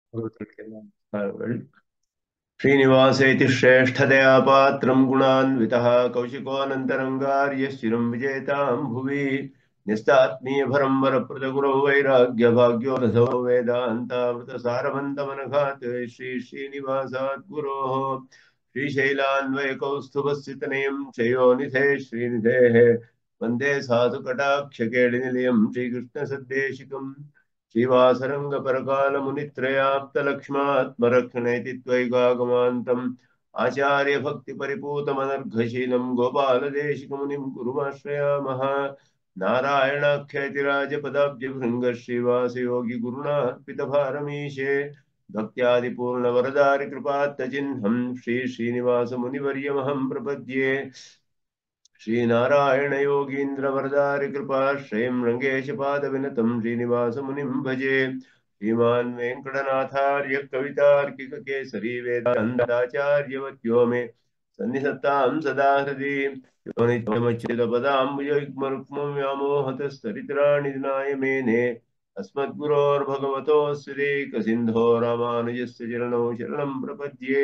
श्रीनिवासेति श्रेष्ठतया पात्रं गुणान्वितः कौशिकोऽनन्तरङ्गार्यश्चिरं विजेतां भुवि निस्तात्मीयभरं वरप्रदगुरौ वैराग्यभाग्यो रथो वेदान्तामृतसारवन्तमनघात् श्री श्रीनिवासात् गुरोः श्रीशैलान्वयकौस्तुभस्थितनयं शयोनिधे श्रीनिधेः वन्दे साधुकटाक्षकेलिनिलयं श्रीकृष्णसद्देशिकम् श्रीवासरङ्गपरकालमुनित्रयाप्तलक्ष्मात्मरक्षणेति त्वैगागमान्तम् आचार्यभक्तिपरिपूतमनर्घशीलं गोपालदेशिकमुनिं कुरुमाश्रयामः नारायणाख्यतिराजपदाब्जभृङ्ग श्रीवासयोगिगुरुणार्पितभारमीशे भक्त्यादिपूर्णवरदारिकृपात्तचिह्नं श्री श्रीनिवासमुनिवर्यमहं प्रपद्ये श्रीनारायणयोगीन्द्रवरदारिकृपाश्रयं रङ्गेशपादविनतं श्रीनिवासमुनिं भजे श्रीमान् वेङ्कटनाथार्य कवितार्किककेसरी वेदान्ताचार्यवत्यो मे सन्निधत्तां सदा हृदि यो नित्यमच्युतपदाम्बुजयुग्मरुक्मं व्यामोहतस्तरित्राणि दिनाय मेने अस्मद्गुरोर्भगवतोऽस्य देकसिन्धो रामानुजस्य चरणौ शरणं प्रपद्ये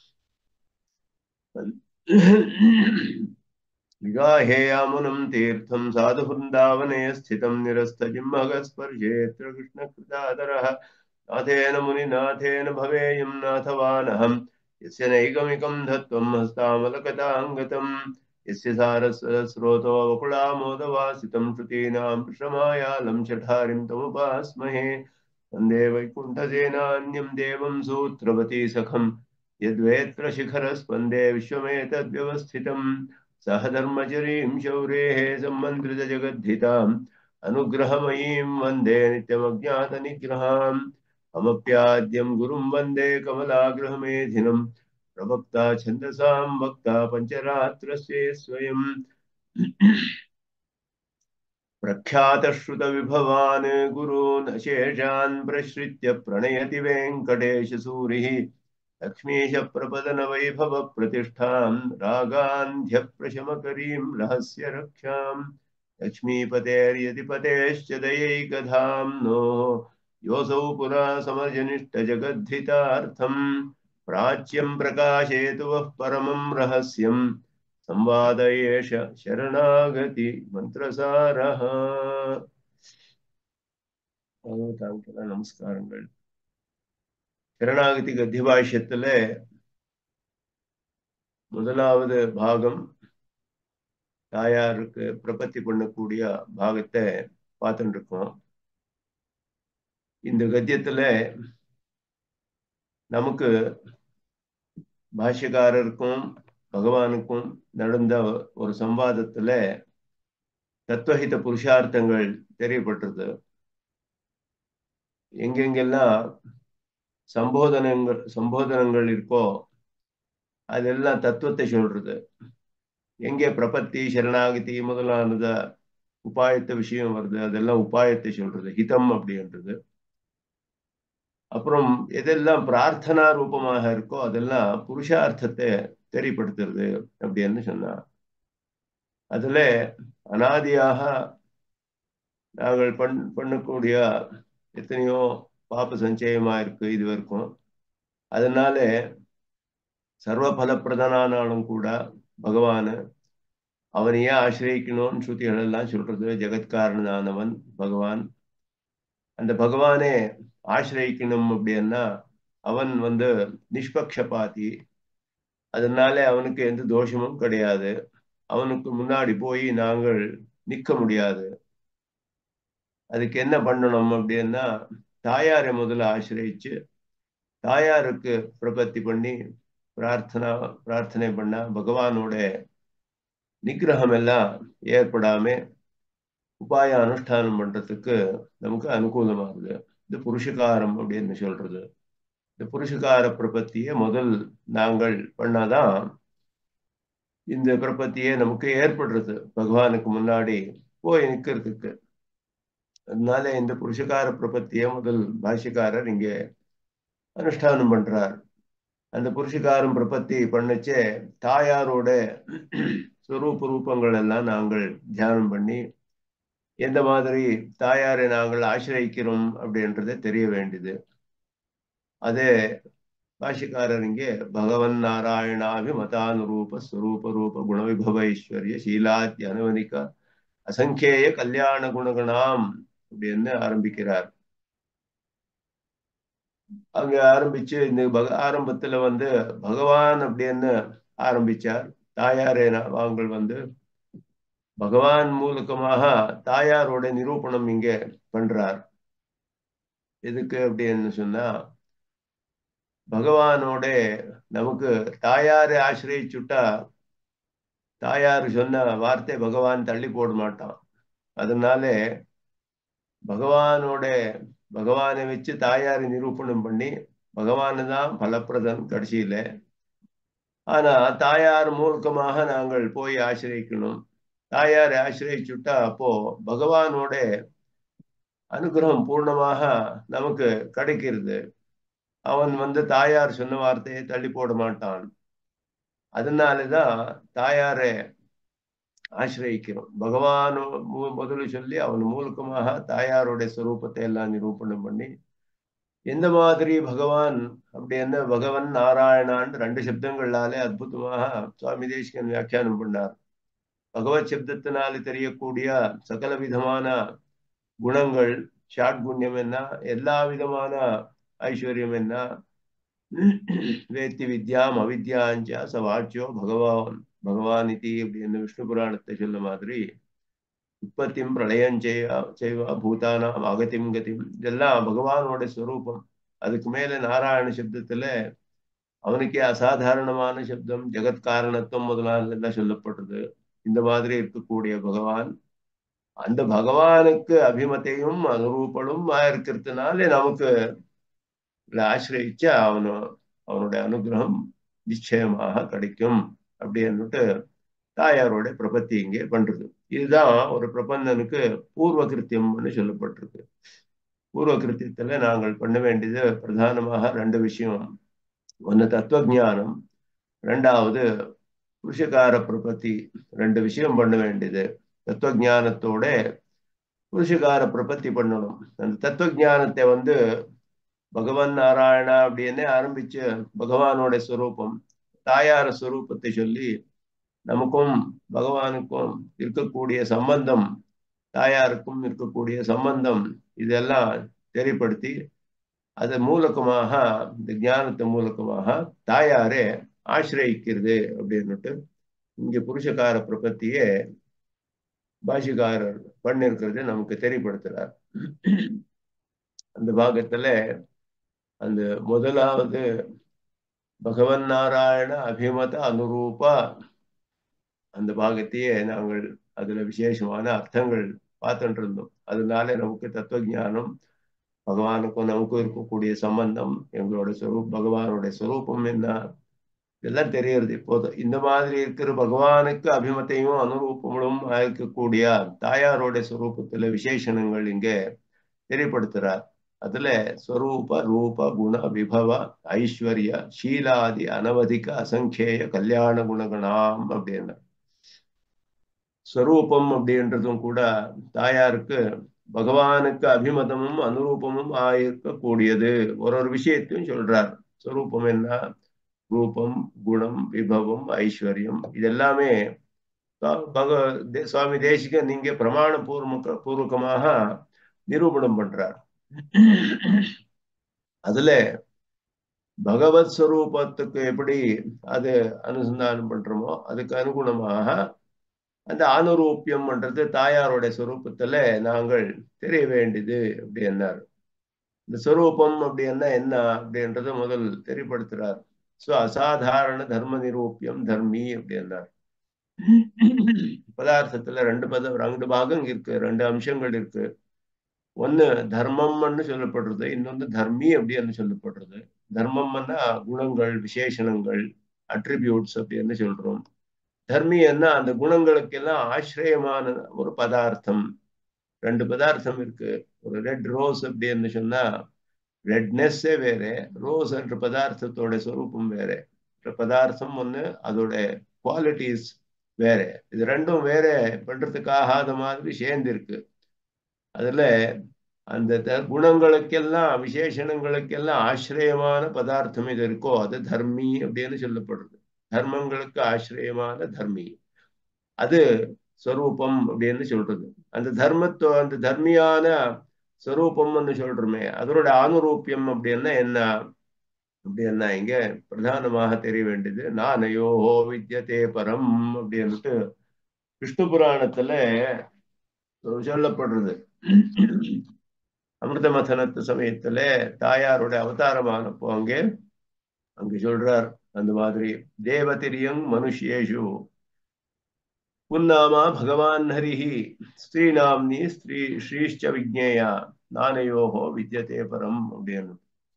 विगाहेयामुनं तीर्थं साधुवृन्दावने स्थितं निरस्तजिह्मगस्पर्शेऽत्र कृष्णकृतादरः नाथेन मुनिनाथेन भवेयं नाथवानहं यस्य नैगमिकं धत्वं हस्तामलकताङ्गतम् यस्य सारस्रोतो वकुलामोदवासितं श्रुतीनां प्रशमायालं शठारिं तमुपास्महे वन्दे वैकुण्ठसेनान्यं देवं सूत्रवती सखम् यद्वेत्र शिखरस्पन्दे विश्वमेतद्व्यवस्थितं सह धर्मचरीं शौरेः सम्मन्त्रितजगद्धिताम् अनुग्रहमयीं वन्दे नित्यमज्ञातनिग्रहाम् अमप्याद्यं गुरुं वन्दे कमलागृहमेधिनं प्रवक्ता छन्दसां वक्ता पञ्चरात्रस्य स्वयं प्रख्यातश्रुतविभवान् गुरून् अशेषान् प्रश्रित्य प्रणयति वेङ्कटेशसूरिः लक्ष्मीशप्रपदनवैभवप्रतिष्ठां रागान्ध्यप्रशमकरीं रहस्यरक्षां लक्ष्मीपतेर्यतिपतेश्च दयैकधाम्नो योऽसौ पुरा समर्जनिष्ठजगद्धितार्थम् प्राच्यं प्रकाशयतु वः परमं रहस्यं संवाद एष शरणागति मन्त्रसारः நமஸ்காரங்கள் சரணாகதி கத்திபாஷ்யத்துல முதலாவது பாகம் தாயாருக்கு பிரபத்தி பண்ணக்கூடிய பாகத்தை பார்த்துட்டு இருக்கோம் இந்த கத்தியத்துல நமக்கு பாஷ்யக்காரருக்கும் பகவானுக்கும் நடந்த ஒரு சம்வாதத்துல தத்துவஹித புருஷார்த்தங்கள் தெரியப்பட்டது எங்கெங்கெல்லாம் சம்போதனங்கள் சம்போதனங்கள் இருக்கோ அதெல்லாம் தத்துவத்தை சொல்றது எங்கே பிரபத்தி சரணாகதி முதலானத உபாயத்த விஷயம் வருது அதெல்லாம் உபாயத்தை சொல்றது ஹிதம் அப்படின்றது அப்புறம் எதெல்லாம் பிரார்த்தனா ரூபமாக இருக்கோ அதெல்லாம் புருஷார்த்தத்தை தெரியப்படுத்துறது அப்படின்னு சொன்னா அதுல அனாதியாக நாங்கள் பண் பண்ணக்கூடிய எத்தனையோ பாப சஞ்சயமா இருக்கு இது வரைக்கும் அதனால சர்வ பலப்பிரதனானாலும் கூட பகவான அவனையே ஆசிரியக்கணும்னு ஸ்ருதிகள் எல்லாம் சொல்றது ஜெகத்காரனானவன் பகவான் அந்த பகவானே ஆசிரியக்கணும் அப்படின்னா அவன் வந்து நிஷ்பக்ஷபாதி அதனால அவனுக்கு எந்த தோஷமும் கிடையாது அவனுக்கு முன்னாடி போய் நாங்கள் நிற்க முடியாது அதுக்கு என்ன பண்ணணும் அப்படின்னா தாயாரை முதல்ல ஆசிரியிச்சு தாயாருக்கு பிரபத்தி பண்ணி பிரார்த்தனா பிரார்த்தனை பண்ணா பகவானோட நிகிரகம் எல்லாம் ஏற்படாம உபாய அனுஷ்டானம் பண்றதுக்கு நமக்கு அனுகூலமாகுது இது புருஷகாரம் அப்படின்னு சொல்றது இந்த புருஷகார பிரபத்தியை முதல் நாங்கள் பண்ணாதான் இந்த பிரபத்தியே நமக்கு ஏற்படுறது பகவானுக்கு முன்னாடி போய் நிக்கிறதுக்கு அதனால இந்த புருஷகார பிரபத்தியை முதல் பாஷ்யக்காரர் இங்கே அனுஷ்டானம் பண்றார் அந்த புருஷகாரம் பிரபத்தி பண்ணச்சே தாயாரோட ஸ்வரூப ரூபங்கள் எல்லாம் நாங்கள் தியானம் பண்ணி எந்த மாதிரி தாயாரை நாங்கள் ஆசிரியிக்கிறோம் அப்படின்றத தெரிய வேண்டியது அதே பாஷிக்காரர் இங்கே பகவன் நாராயணாபி மதானுரூப ஸ்வரூப ரூப குணவிபவ ஐஸ்வர்ய சீலாத்தி அனுமதிக்க அசங்கேய கல்யாண குணகணாம் அப்படின்னு ஆரம்பிக்கிறார் அங்க ஆரம்பிச்சு இந்த பக ஆரம்பத்துல வந்து பகவான் அப்படின்னு ஆரம்பிச்சார் தாயாரே நாங்கள் வந்து பகவான் மூலகமாக தாயாரோட நிரூபணம் இங்க பண்றார் எதுக்கு அப்படின்னு சொன்னா பகவானோட நமக்கு தாயாரை ஆசிரியிச்சுட்டா தாயார் சொன்ன வார்த்தை பகவான் தள்ளி போட மாட்டான் அதனால பகவானோட பகவானை வச்சு தாயாரை நிரூபணம் பண்ணி பகவானு தான் பலப்பிரதன் கடைசியில ஆனா தாயார் மூலகமாக நாங்கள் போய் ஆசிரியக்கணும் தாயாரை ஆசிரியச்சுட்டா அப்போ பகவானோட அனுகிரகம் பூர்ணமாக நமக்கு கிடைக்கிறது அவன் வந்து தாயார் சொன்ன வார்த்தையை தள்ளி போட மாட்டான் அதனாலதான் தாயாரை ஆசிரியிக்கிறோம் பகவான் முதல்ல சொல்லி அவன் மூலகமாக தாயாருடைய ஸ்வரூபத்தை எல்லாம் நிரூபணம் பண்ணி எந்த மாதிரி பகவான் அப்படி என்ன பகவன் நாராயணான்னு ரெண்டு சப்தங்களாலே அற்புதமாக சுவாமி தேசிகன் வியாக்கியானம் பண்ணார் பகவத் சப்தத்தினால தெரியக்கூடிய சகல விதமான குணங்கள் ஷாட்குண்யம் என்ன எல்லா விதமான ஐஸ்வர்யம் என்ன வேத்தி வித்யாம் அவித்யாஞ்ச சவாச்சியோ பகவான் பகவான் இதி அப்படின்னு விஷ்ணு புராணத்தை சொல்ல மாதிரி உற்பத்தியும் பிரளயம் செய்வா செய்வா பூதானாம் அகத்தியும் கதியும் இதெல்லாம் பகவானோட ஸ்வரூபம் அதுக்கு மேல நாராயண சப்தத்துல அவனுக்கே அசாதாரணமான சப்தம் ஜெகத் காரணத்துவம் முதலானதெல்லாம் சொல்லப்படுறது இந்த மாதிரி இருக்கக்கூடிய பகவான் அந்த பகவானுக்கு அபிமத்தையும் அனுரூபனும் இருக்கிறதுனால நமக்கு ஆசிரியிச்சா அவனு அவனுடைய அனுகிரகம் நிச்சயமாக கிடைக்கும் அப்படின்னுட்டு தாயாரோட பிரபத்தி இங்கே பண்றது இதுதான் ஒரு பிரபந்தனுக்கு பூர்வ கிருத்தியம்னு சொல்லப்பட்டிருக்கு பூர்வ கிருத்தியத்துல நாங்கள் பண்ண வேண்டியது பிரதானமாக ரெண்டு விஷயம் ஒன்னு தத்துவஜானம் ரெண்டாவது புருஷகார பிரபத்தி ரெண்டு விஷயம் பண்ண வேண்டியது தத்துவஜானத்தோட புருஷகார பிரபத்தி பண்ணணும் அந்த தத்துவஜானத்தை வந்து பகவான் நாராயணா அப்படின்னு ஆரம்பிச்சு பகவானோட ஸ்வரூபம் தாயார ஸ்வரூபத்தை சொல்லி நமக்கும் பகவானுக்கும் இருக்கக்கூடிய சம்பந்தம் தாயாருக்கும் இருக்கக்கூடிய சம்பந்தம் இதெல்லாம் தெரியப்படுத்தி அது மூலகமாக இந்த ஞானத்தை மூலகமாக தாயாரே ஆசிரியிக்கிறது அப்படின்னுட்டு இங்க புருஷகார பிரபத்தியே பாஷிகாரர் பண்ணிருக்கிறது நமக்கு தெரியப்படுத்துறார் அந்த பாகத்துல அந்த முதலாவது பகவன் நாராயண அபிமத அனுரூப அந்த பாகத்தையே நாங்கள் அதுல விசேஷமான அர்த்தங்கள் பார்த்துட்டு இருந்தோம் அதனால நமக்கு தத்துவ ஞானம் பகவானுக்கும் நமக்கும் இருக்கக்கூடிய சம்பந்தம் எங்களோட ஸ்வரூப் பகவானுடைய ஸ்வரூபம் என்ன இதெல்லாம் தெரியறது இப்போது இந்த மாதிரி இருக்கிற பகவானுக்கு அபிமத்தையும் அனுரூபங்களும் இருக்கக்கூடிய தாயாரோட ஸ்வரூபத்துல விசேஷணங்கள் இங்கே தெரியப்படுத்துறார் அதுல ஸ்வரூப ரூப குண விபவ ஐஸ்வர்ய ஷீலாதி அனவதிக அசங்கேய கல்யாண குணகணாம் அப்படின்னு ஸ்வரூபம் அப்படின்றதும் கூட தாயாருக்கு பகவானுக்கு அபிமதமும் அனுரூபமும் ஆயிருக்கக்கூடியது ஒரு ஒரு விஷயத்தையும் சொல்றார் ஸ்வரூபம் என்ன ரூபம் குணம் விபவம் ஐஸ்வர்யம் இதெல்லாமே பக சுவாமி தேசிகன் நீங்க பிரமாண பூர்வ பூர்வகமாக நிரூபணம் பண்றார் அதுல பகவத் ஸ்வரூபத்துக்கு எப்படி அது அனுசந்தானம் பண்றோமோ அதுக்கு அனுகுணமாக அந்த அனுரூப்பியம் பண்றது தாயாரோட ஸ்வரூபத்துல நாங்கள் தெரிய வேண்டியது அப்படின்னாரு இந்த ஸ்வரூபம் அப்படின்னா என்ன அப்படின்றத முதல் தெரியப்படுத்துறார் ஸோ அசாதாரண தர்ம நிரூபியம் தர்மி அப்படின்னார் பதார்த்தத்துல ரெண்டு பதம் ரெண்டு பாகம் இருக்கு ரெண்டு அம்சங்கள் இருக்கு ஒன்னு தர்மம்னு சொல்லப்படுறது இன்னொன்னு தர்மி அப்படின்னு சொல்லப்படுறது தர்மம்னா குணங்கள் விசேஷணங்கள் அட்ரிபியூட்ஸ் அப்படின்னு சொல்றோம் தர்மியன்னா அந்த குணங்களுக்கெல்லாம் ஆசிரியமான ஒரு பதார்த்தம் ரெண்டு பதார்த்தம் இருக்கு ஒரு ரெட் ரோஸ் அப்படின்னு சொன்னா ரெட்னஸ்ஸே வேற ரோஸ் என்ற பதார்த்தத்தோட ஸ்வரூபம் வேற பதார்த்தம் ஒண்ணு அதோட குவாலிட்டிஸ் வேற இது ரெண்டும் வேற பண்றதுக்கு ஆகாத மாதிரி சேர்ந்து இருக்கு அதுல அந்த த- குணங்களுக்கெல்லாம் விசேஷணங்களுக்கெல்லாம் ஆசிரியமான பதார்த்தம் இது இருக்கோ அது தர்மி அப்படின்னு சொல்லப்படுறது தர்மங்களுக்கு ஆசிரியமான தர்மி அது ஸ்வரூபம் அப்படின்னு சொல்றது அந்த தர்மத்துவ அந்த தர்மியான ஸ்வரூபம்னு சொல்றோமே அதனோட ஆனுரூபியம் அப்படின்னா என்ன அப்படின்னா இங்க பிரதானமாக தெரிய வேண்டியது நானயோஹோ வித்யதே பரம் அப்படின்னுட்டு விஷ்ணு புராணத்துல சொல்லப்படுறது அமிர்த மதனத்து சமயத்துல தாயாரோட அவதாரமானப்போ அங்கே அங்க சொல்றார் அந்த மாதிரி தேவதிரியங் மனுஷேஷு புன்னாமா பகவான் ஹரிஹி ஸ்ரீநாம்னி ஸ்ரீ ஸ்ரீஷ்ச விஜ்ஞேயா நானயோகோ வித்யதே பரம் அப்படின்னு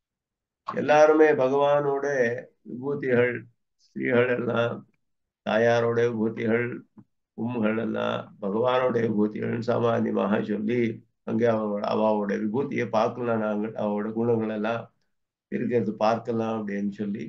எல்லாருமே பகவானோட விபூதிகள் ஸ்ரீகள் எல்லாம் தாயாரோட விபூதிகள் உம்முகள் எல்லாம் பகவானோட விபூதிகள் சாமானியமாக சொல்லி அங்கே அவளோட அவாவோட விபூதியை பார்க்கலாம் நாங்கள் அவளோட குணங்கள் எல்லாம் இருக்கிறது பார்க்கலாம் அப்படின்னு சொல்லி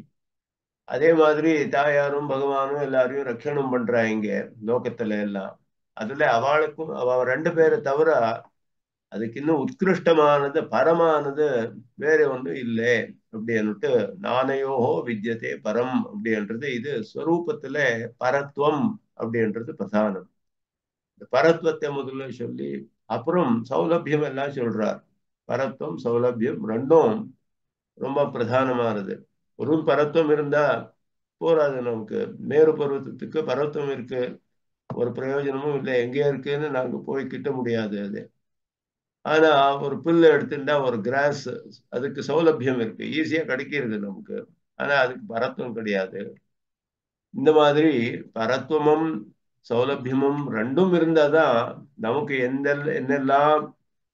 அதே மாதிரி தாயாரும் பகவானும் எல்லாரையும் ரட்சணம் பண்றாங்க லோகத்துல எல்லாம் அதுல அவளுக்கும் அவ ரெண்டு பேரை தவிர அதுக்கு இன்னும் உத்கிருஷ்டமானது பரமானது வேற ஒன்றும் இல்லை அப்படின்னுட்டு நானையோஹோ வித்யதே பரம் அப்படின்றது இது ஸ்வரூபத்துல பரத்துவம் அப்படின்றது பிரதானம் இந்த பரத்துவத்தை முதல்ல சொல்லி அப்புறம் சௌலபியம் எல்லாம் சொல்றார் பரத்துவம் சௌலபியம் ரெண்டும் ரொம்ப பிரதானமானது ஒரு பரத்துவம் இருந்தா போராது நமக்கு மேரு பருவத்துக்கு பரத்துவம் இருக்கு ஒரு பிரயோஜனமும் இல்லை எங்க இருக்குன்னு நாங்க போய் கிட்ட முடியாது அது ஆனா ஒரு புல்லு எடுத்துட்டா ஒரு கிராஸ் அதுக்கு சௌலபியம் இருக்கு ஈஸியா கிடைக்கிறது நமக்கு ஆனா அதுக்கு பரத்துவம் கிடையாது இந்த மாதிரி பரத்துவமும் சௌலபியமும் ரெண்டும் இருந்தாதான் நமக்கு எந்த என்னெல்லாம்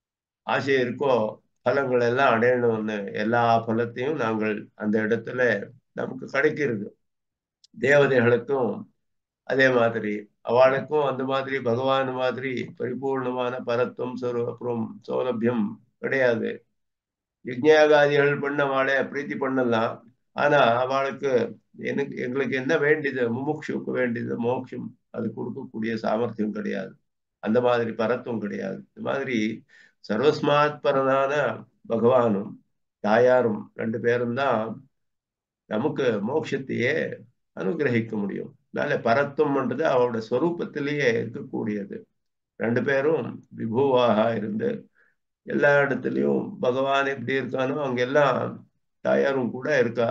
ஆசை இருக்கோ பலங்கள் எல்லாம் அடையணும்னு எல்லா பலத்தையும் நாங்கள் அந்த இடத்துல நமக்கு கிடைக்கிறது தேவதைகளுக்கும் அதே மாதிரி அவளுக்கும் அந்த மாதிரி பகவான் மாதிரி பரிபூர்ணமான பரத்துவம் அப்புறம் சௌலபியம் கிடையாது யஜ்ஞாகாதிகள் பண்ண அவளை பிரீத்தி பண்ணலாம் ஆனா அவளுக்கு எனக்கு எங்களுக்கு என்ன வேண்டியது முமுட்சுக்கு வேண்டியது மோட்சம் அது கொடுக்கக்கூடிய சாமர்த்தியம் கிடையாது அந்த மாதிரி பரத்துவம் கிடையாது இந்த மாதிரி சர்வஸ்மாத் பரனான பகவானும் தாயாரும் ரெண்டு பேரும் தான் நமக்கு மோட்சத்தையே அனுகிரகிக்க முடியும் அதனால பரத்துவம்ன்றது அவரோட ஸ்வரூபத்திலேயே இருக்கக்கூடியது ரெண்டு பேரும் விபுவாக இருந்து எல்லா இடத்துலயும் பகவான் எப்படி இருக்கானோ அங்கெல்லாம் தாயாரும் கூட இருக்கா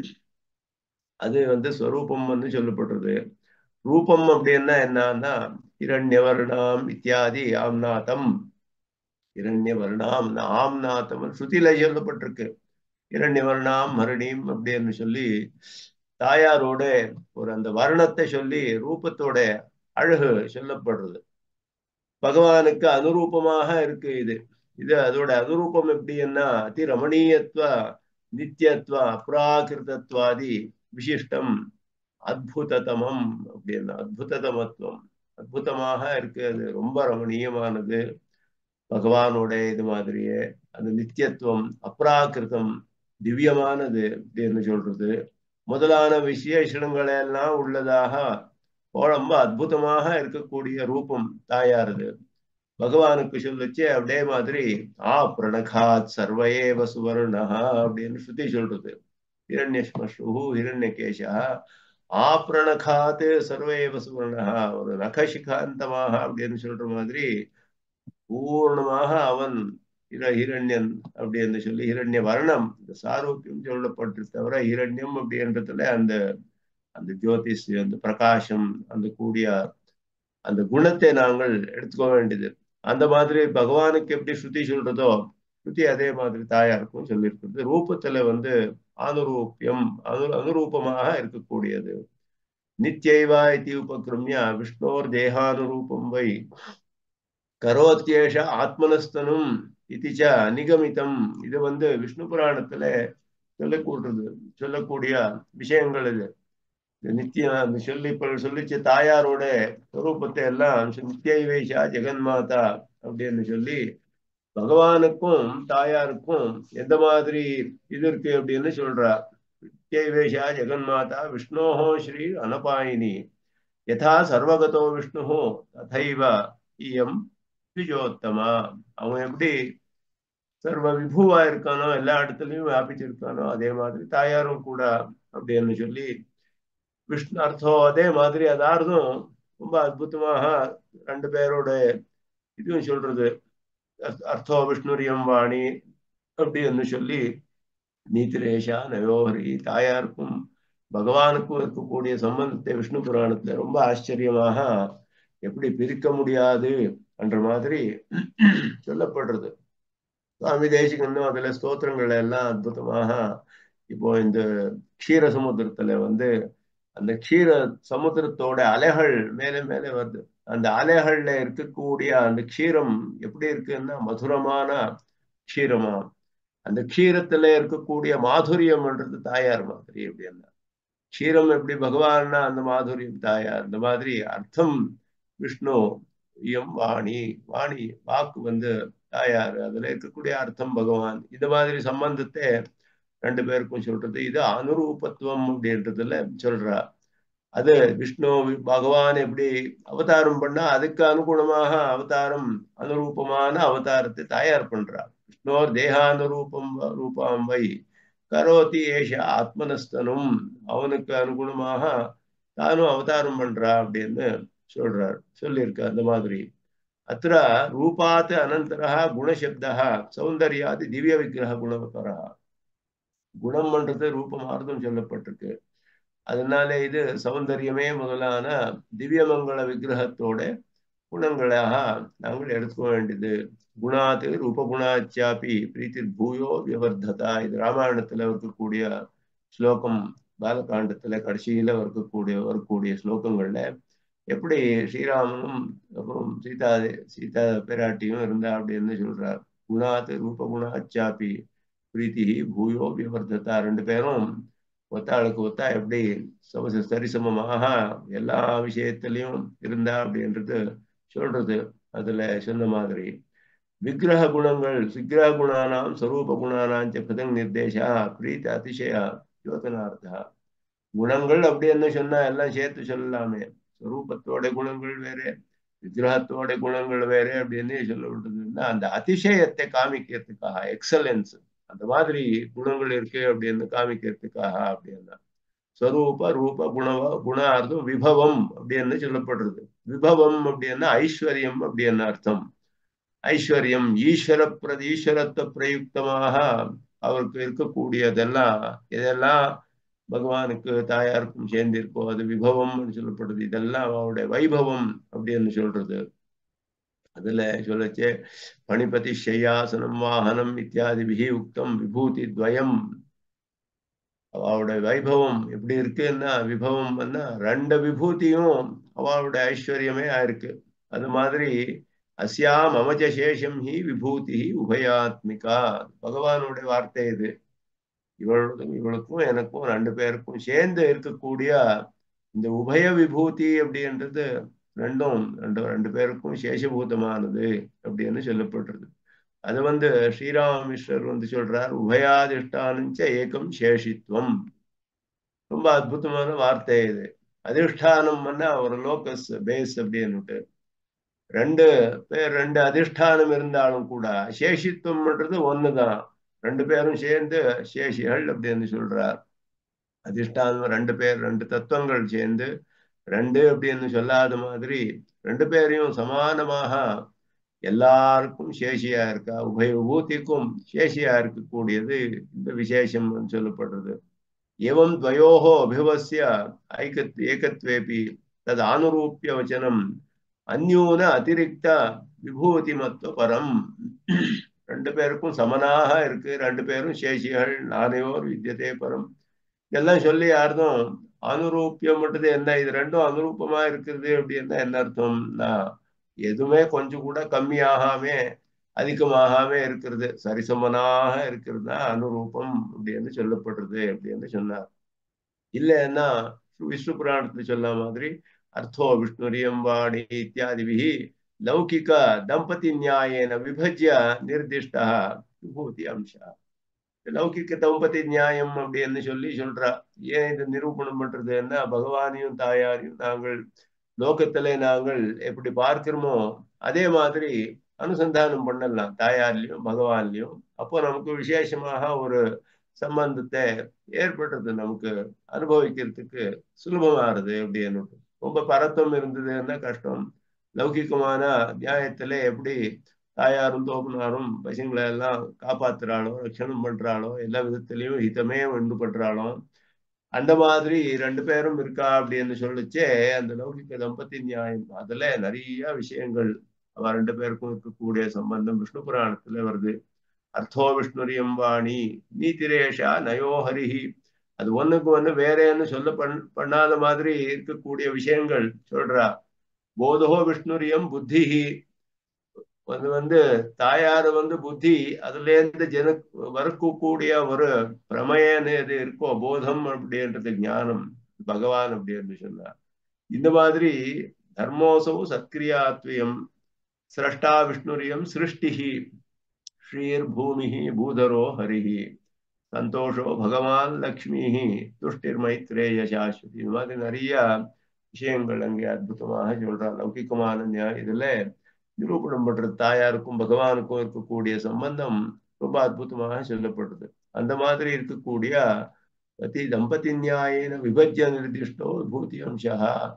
அது வந்து ஸ்வரூபம் வந்து சொல்லப்படுறது ரூபம் அப்படின்னா என்னன்னா இரண்யவர்ணாம் இத்தியாதி ஆம்நாதம் இரண்யவர்ணாம் ஆம்நாதம் ஸ்ருதியில சொல்லப்பட்டிருக்கு இரண்யவர்ணாம் மருணீம் அப்படின்னு சொல்லி தாயாரோட ஒரு அந்த வர்ணத்தை சொல்லி ரூபத்தோட அழகு சொல்லப்படுறது பகவானுக்கு அனுரூபமாக இருக்கு இது இது அதோட அனுரூபம் எப்படின்னா அதி ரமணீயத்துவ நித்தியத்துவ அப்ராகிருதத்வாதி விசிஷ்டம் அத்புததமம் அப்படின்னா அத்புததமத்துவம் அற்புதமாக இருக்கு அது ரொம்ப ரமணீயமானது பகவானோட இது மாதிரியே அந்த நித்தியத்துவம் அப்ராகிருதம் திவ்யமானது அப்படின்னு சொல்றது முதலான விசேஷணங்கள் எல்லாம் உள்ளதாக ரொம்ப அற்புதமாக இருக்கக்கூடிய ரூபம் தாயாருது பகவானுக்கு சொல்லுச்சு அப்படியே மாதிரி ஆ பிரணகாத் சர்வயேவ சுவர்ணா அப்படின்னு ஸ்ருதி சொல்றது ஹிரண்யஸ்மஸ்ரு ஹிரண்யகேஷா ஆ பிரணகாத் சர்வயேவ சுவர்ணா ஒரு நகசிகாந்தமாக அப்படின்னு சொல்ற மாதிரி பூர்ணமாக அவன் ஹிரண்யன் அப்படின்னு சொல்லி ஹிரண்ய வர்ணம் இந்த சாரூக்கியம் சொல்லப்பட்டு தவிர ஹிரண்யம் அப்படின்றதுல அந்த அந்த ஜோதிஷ் அந்த பிரகாசம் அந்த கூடிய அந்த குணத்தை நாங்கள் எடுத்துக்க வேண்டியது அந்த மாதிரி பகவானுக்கு எப்படி ஸ்ருதி சொல்றதோ ஸ்ருதி அதே மாதிரி தாயாருக்கும் சொல்லியிருக்கிறது ரூபத்துல வந்து அனுரூபியம் அனு அனுரூபமாக இருக்கக்கூடியது நித்யைவா இது உபகிரமிய விஷ்ணோர் தேகானுரூபம் வை கரோத்தியேஷ ஆத்மனஸ்தனும் இதிச்ச நிகமிதம் இது வந்து விஷ்ணு புராணத்துல சொல்லக்கூடுறது சொல்லக்கூடிய விஷயங்கள் இது நித்தியம் சொல்லி சொல்லிச்சு தாயாரோட ஸ்வரூபத்தை எல்லாம் நித்தியவேஷா ஜெகன்மாதா அப்படின்னு சொல்லி பகவானுக்கும் தாயாருக்கும் எந்த மாதிரி இது இருக்கு அப்படின்னு சொல்றா நித்தியவேஷா ஜெகன்மாதா விஷ்ணோஹோ ஸ்ரீ அனபாயினி யதா சர்வகதோ விஷ்ணு ததைவ இயம் திஜோத்தமா அவன் எப்படி சர்வ விபுவா இருக்கானோ எல்லா இடத்துலயும் வியாபிச்சிருக்கானோ அதே மாதிரி தாயாரும் கூட அப்படின்னு சொல்லி விஷ்ணு அர்த்தம் அதே மாதிரி அதார்த்தம் ரொம்ப அற்புதமாக ரெண்டு பேரோட இதுவும் சொல்றது அர்த்தோ விஷ்ணுரியம் வாணி அப்படின்னு சொல்லி நீதிரேஷா நயோஹரி தாயாருக்கும் பகவானுக்கும் இருக்கக்கூடிய சம்பந்தத்தை விஷ்ணு புராணத்துல ரொம்ப ஆச்சரியமாக எப்படி பிரிக்க முடியாது என்ற மாதிரி சொல்லப்படுறது சுவாமி தேசிகனும் அதுல ஸ்தோத்திரங்கள் எல்லாம் அற்புதமாக இப்போ இந்த க்ஷீர சமுத்திரத்துல வந்து அந்த க்ஷீர சமுத்திரத்தோட அலைகள் மேலே மேலே வருது அந்த அலைகள்ல இருக்கக்கூடிய அந்த க்ஷீரம் எப்படி இருக்குன்னா மதுரமான க்ஷீரமா அந்த க்ஷீரத்துல இருக்கக்கூடிய மாதுரியம்ன்றது தாயார் மாதிரி அப்படின்னா க்ஷீரம் எப்படி பகவான்னா அந்த மாதுரியம் தாயார் அந்த மாதிரி அர்த்தம் விஷ்ணு எம் வாணி வாணி வாக்கு வந்து தாயார் அதுல இருக்கக்கூடிய அர்த்தம் பகவான் இந்த மாதிரி சம்பந்தத்தை ரெண்டு பேருக்கும் சொல்றது இது அனுரூபத்துவம் அப்படின்றதுல சொல்றா அது விஷ்ணு பகவான் எப்படி அவதாரம் பண்ணா அதுக்கு அனுகுணமாக அவதாரம் அனுரூபமான அவதாரத்தை தயார் பண்றா விஷ்ணோர் தேகானுரூபம் ரூபாம் வை கரோதி ஏஷ ஆத்மனஸ்தனும் அவனுக்கு அனுகுணமாக தானும் அவதாரம் பண்றா அப்படின்னு சொல்றார் சொல்லியிருக்க அந்த மாதிரி அத்த ரூபாத் அனந்தரா குணசப்தா சௌந்தர்யாதி திவ்ய விக்கிரக குணவரா குணம் பண்றது ரூபமார்த்தம் சொல்லப்பட்டிருக்கு அதனால இது சௌந்தரியமே முதலான திவ்யமங்கள விக்கிரகத்தோட குணங்களாக நாங்கள் எடுத்துக்க வேண்டியது குணாத்து ரூபகுணாச்சாப்பி பிரீத்தி பூயோ வியவர்ததா இது ராமாயணத்துல இருக்கக்கூடிய ஸ்லோகம் பாலகாண்டத்துல கடைசியில இருக்கக்கூடிய வரக்கூடிய ஸ்லோகங்கள்ல எப்படி ஸ்ரீராமனும் அப்புறம் சீதா சீதா பெராட்டியும் இருந்தா அப்படின்னு சொல்றார் குணாத்து ரூபகுணாச்சாப்பி பிரீத்தி பூயோ விவர்த்ததா ரெண்டு பேரும் ஒத்தாளுக்கு ஒத்தா எப்படி சமச சரிசமமாக எல்லா விஷயத்திலையும் இருந்தா அப்படின்றது சொல்றது அதுல சொன்ன மாதிரி விக்கிரக குணங்கள் விக்கிரக குணானாம் ஸ்வரூப குணானாம் பிரதங் நிர்தேசா பிரீத்த அதிசய யோசனார்த்தா குணங்கள் அப்படின்னு சொன்னா எல்லாம் சேர்த்து சொல்லலாமே ஸ்வரூபத்தோட குணங்கள் வேற விக்கிரகத்தோட குணங்கள் வேற அப்படின்னு சொல்லப்படுறதுன்னா அந்த அதிசயத்தை காமிக்கிறதுக்காக எக்ஸலன்ஸ் அந்த மாதிரி குணங்கள் இருக்கு அப்படின்னு காமிக்கிறதுக்காக அப்படின்னா ஸ்வரூப ரூப குணவ குணார்த்தம் விபவம் அப்படின்னு சொல்லப்படுறது விபவம் அப்படின்னா ஐஸ்வர்யம் அப்படின்னு அர்த்தம் ஐஸ்வர்யம் ஈஸ்வர பிரதி ஈஸ்வரத்துவ பிரயுக்தமாக அவருக்கு இருக்கக்கூடியதெல்லாம் இதெல்லாம் பகவானுக்கு தாயாருக்கும் சேர்ந்திருக்கோ அது விபவம்னு சொல்லப்படுது இதெல்லாம் அவருடைய வைபவம் அப்படின்னு சொல்றது அதுல சொல்லச்சே பணிபதி ஷையாசனம் வாகனம் இத்தியாதிபிகி உக்தம் விபூதி துவயம் அவளுடைய வைபவம் எப்படி இருக்குன்னா விபவம் ரெண்டு விபூதியும் அவளுடைய ஐஸ்வர்யமே ஆயிருக்கு அது மாதிரி அஸ்யாம் அமஜ சேஷம் ஹி விபூதி உபயாத்மிகா பகவானுடைய வார்த்தை இது இவளுக்கும் இவளுக்கும் எனக்கும் ரெண்டு பேருக்கும் சேர்ந்து இருக்கக்கூடிய இந்த உபய விபூதி அப்படின்றது ரெண்டும் ரெண்டு ரெண்டு பேருக்கும் சேஷபூதமானது அப்படின்னு சொல்லப்படுறது அது வந்து ஸ்ரீராமகிருஷ்ணர் வந்து சொல்றார் உபயாதிஷ்டானஞ்ச ஏகம் சேஷித்வம் ரொம்ப அற்புதமான வார்த்தை இது அதிஷ்டானம் ஒரு லோக்கஸ் பேஸ் அப்படின்னுட்டு ரெண்டு பேர் ரெண்டு அதிஷ்டானம் இருந்தாலும் கூட சேஷித்துவம்ன்றது ஒண்ணுதான் ரெண்டு பேரும் சேர்ந்து சேஷிகள் அப்படின்னு சொல்றார் அதிஷ்டானம் ரெண்டு பேர் ரெண்டு தத்துவங்கள் சேர்ந்து ரெண்டு அப்படின்னு சொல்லாத மாதிரி ரெண்டு பேரையும் சமானமாக எல்லாருக்கும் சேஷியா இருக்கா உபய விபூதிக்கும் சேஷியா இருக்கக்கூடியது இந்த விசேஷம் சொல்லப்படுறது எவம் துவயோகோ அபிவசிய ஐகத் ஏகத்வேபி தது ஆனுரூப்பிய வச்சனம் அந்யூன அதிரிக்த விபூதி மத்துவ பரம் ரெண்டு பேருக்கும் சமனாக இருக்கு ரெண்டு பேரும் சேஷிகள் நானையோர் வித்தியதே பரம் இதெல்லாம் சொல்லி யாருதும் அனுரூப்பியம் மட்டும் என்ன இது ரெண்டும் அனுரூபமா இருக்கிறது அப்படின்னா என்ன அர்த்தம்னா எதுவுமே கொஞ்சம் கூட கம்மியாகாம அதிகமாகாம இருக்கிறது சரிசமனாக இருக்கிறது தான் அனுரூபம் அப்படின்னு சொல்லப்படுறது அப்படின்னு சொன்னார் இல்லைன்னா விஷ்ணு புராணத்துல சொன்ன மாதிரி அர்த்தோ விஷ்ணுரியம் வாணி இத்தியாதிபிகி லௌகிக தம்பதி நியாயேன விபஜ்ய நிர்திஷ்டா விபூதி அம்சா லௌகிக்க தம்பதி நியாயம் அப்படின்னு சொல்லி சொல்றா ஏன் இது நிரூபணம் பண்றதுன்னா பகவானையும் தாயாரையும் நாங்கள் லோகத்துல நாங்கள் எப்படி பார்க்கிறோமோ அதே மாதிரி அனுசந்தானம் பண்ணலாம் தாயார்லயும் பகவான்லயும் அப்போ நமக்கு விசேஷமாக ஒரு சம்பந்தத்தை ஏற்படுறது நமக்கு அனுபவிக்கிறதுக்கு சுலபமாறுது அப்படின்னு ரொம்ப பரத்தம் இருந்ததுன்னா கஷ்டம் லௌகிகமான நியாயத்துல எப்படி தாயாரும் தோப்பனாரும் பசங்களை எல்லாம் காப்பாத்துறாளோ ரட்சணம் பண்றாளோ எல்லா விதத்திலையும் ஹிதமே உண்டு பண்றாளோ அந்த மாதிரி ரெண்டு பேரும் இருக்கா அப்படின்னு சொல்லிச்சே அந்த லௌகிக தம்பதி நியாயம் அதுல நிறைய விஷயங்கள் அவ ரெண்டு பேருக்கும் இருக்கக்கூடிய சம்பந்தம் விஷ்ணு புராணத்துல வருது அர்த்தோ விஷ்ணுரியம் வாணி நீதிரேஷா நயோஹரிஹி அது ஒண்ணுக்கு ஒண்ணு வேறேன்னு சொல்ல பண் பண்ணாத மாதிரி இருக்கக்கூடிய விஷயங்கள் சொல்றா போதோ விஷ்ணுரியம் புத்திஹி அது வந்து தாயார் வந்து புத்தி அதுல இருந்து ஜன வரக்கூடிய ஒரு பிரமயன்னு எது இருக்கோ போதம் அப்படின்றது ஞானம் பகவான் அப்படின்னு சொன்னார் இந்த மாதிரி தர்மோசவு சத்கிரியாத்வியம் சிரஷ்டா விஷ்ணுரியம் சிருஷ்டிஹி ஸ்ரீர் பூமி பூதரோ ஹரிஹி சந்தோஷோ பகவான் லக்ஷ்மி துஷ்டிர் மைத்ரேய சாஸ்வதி இந்த மாதிரி நிறைய விஷயங்கள் அங்கே அற்புதமாக சொல்றான் லௌகிகமான இதுல நிரூபணம் பண்றது தாயாருக்கும் பகவானுக்கும் இருக்கக்கூடிய சம்பந்தம் ரொம்ப அற்புதமாக சொல்லப்படுறது அந்த மாதிரி இருக்கக்கூடிய பதி தம்பதி நியாயன விபஜ்ய நிர்திஷ்டோ விபூதி அம்சா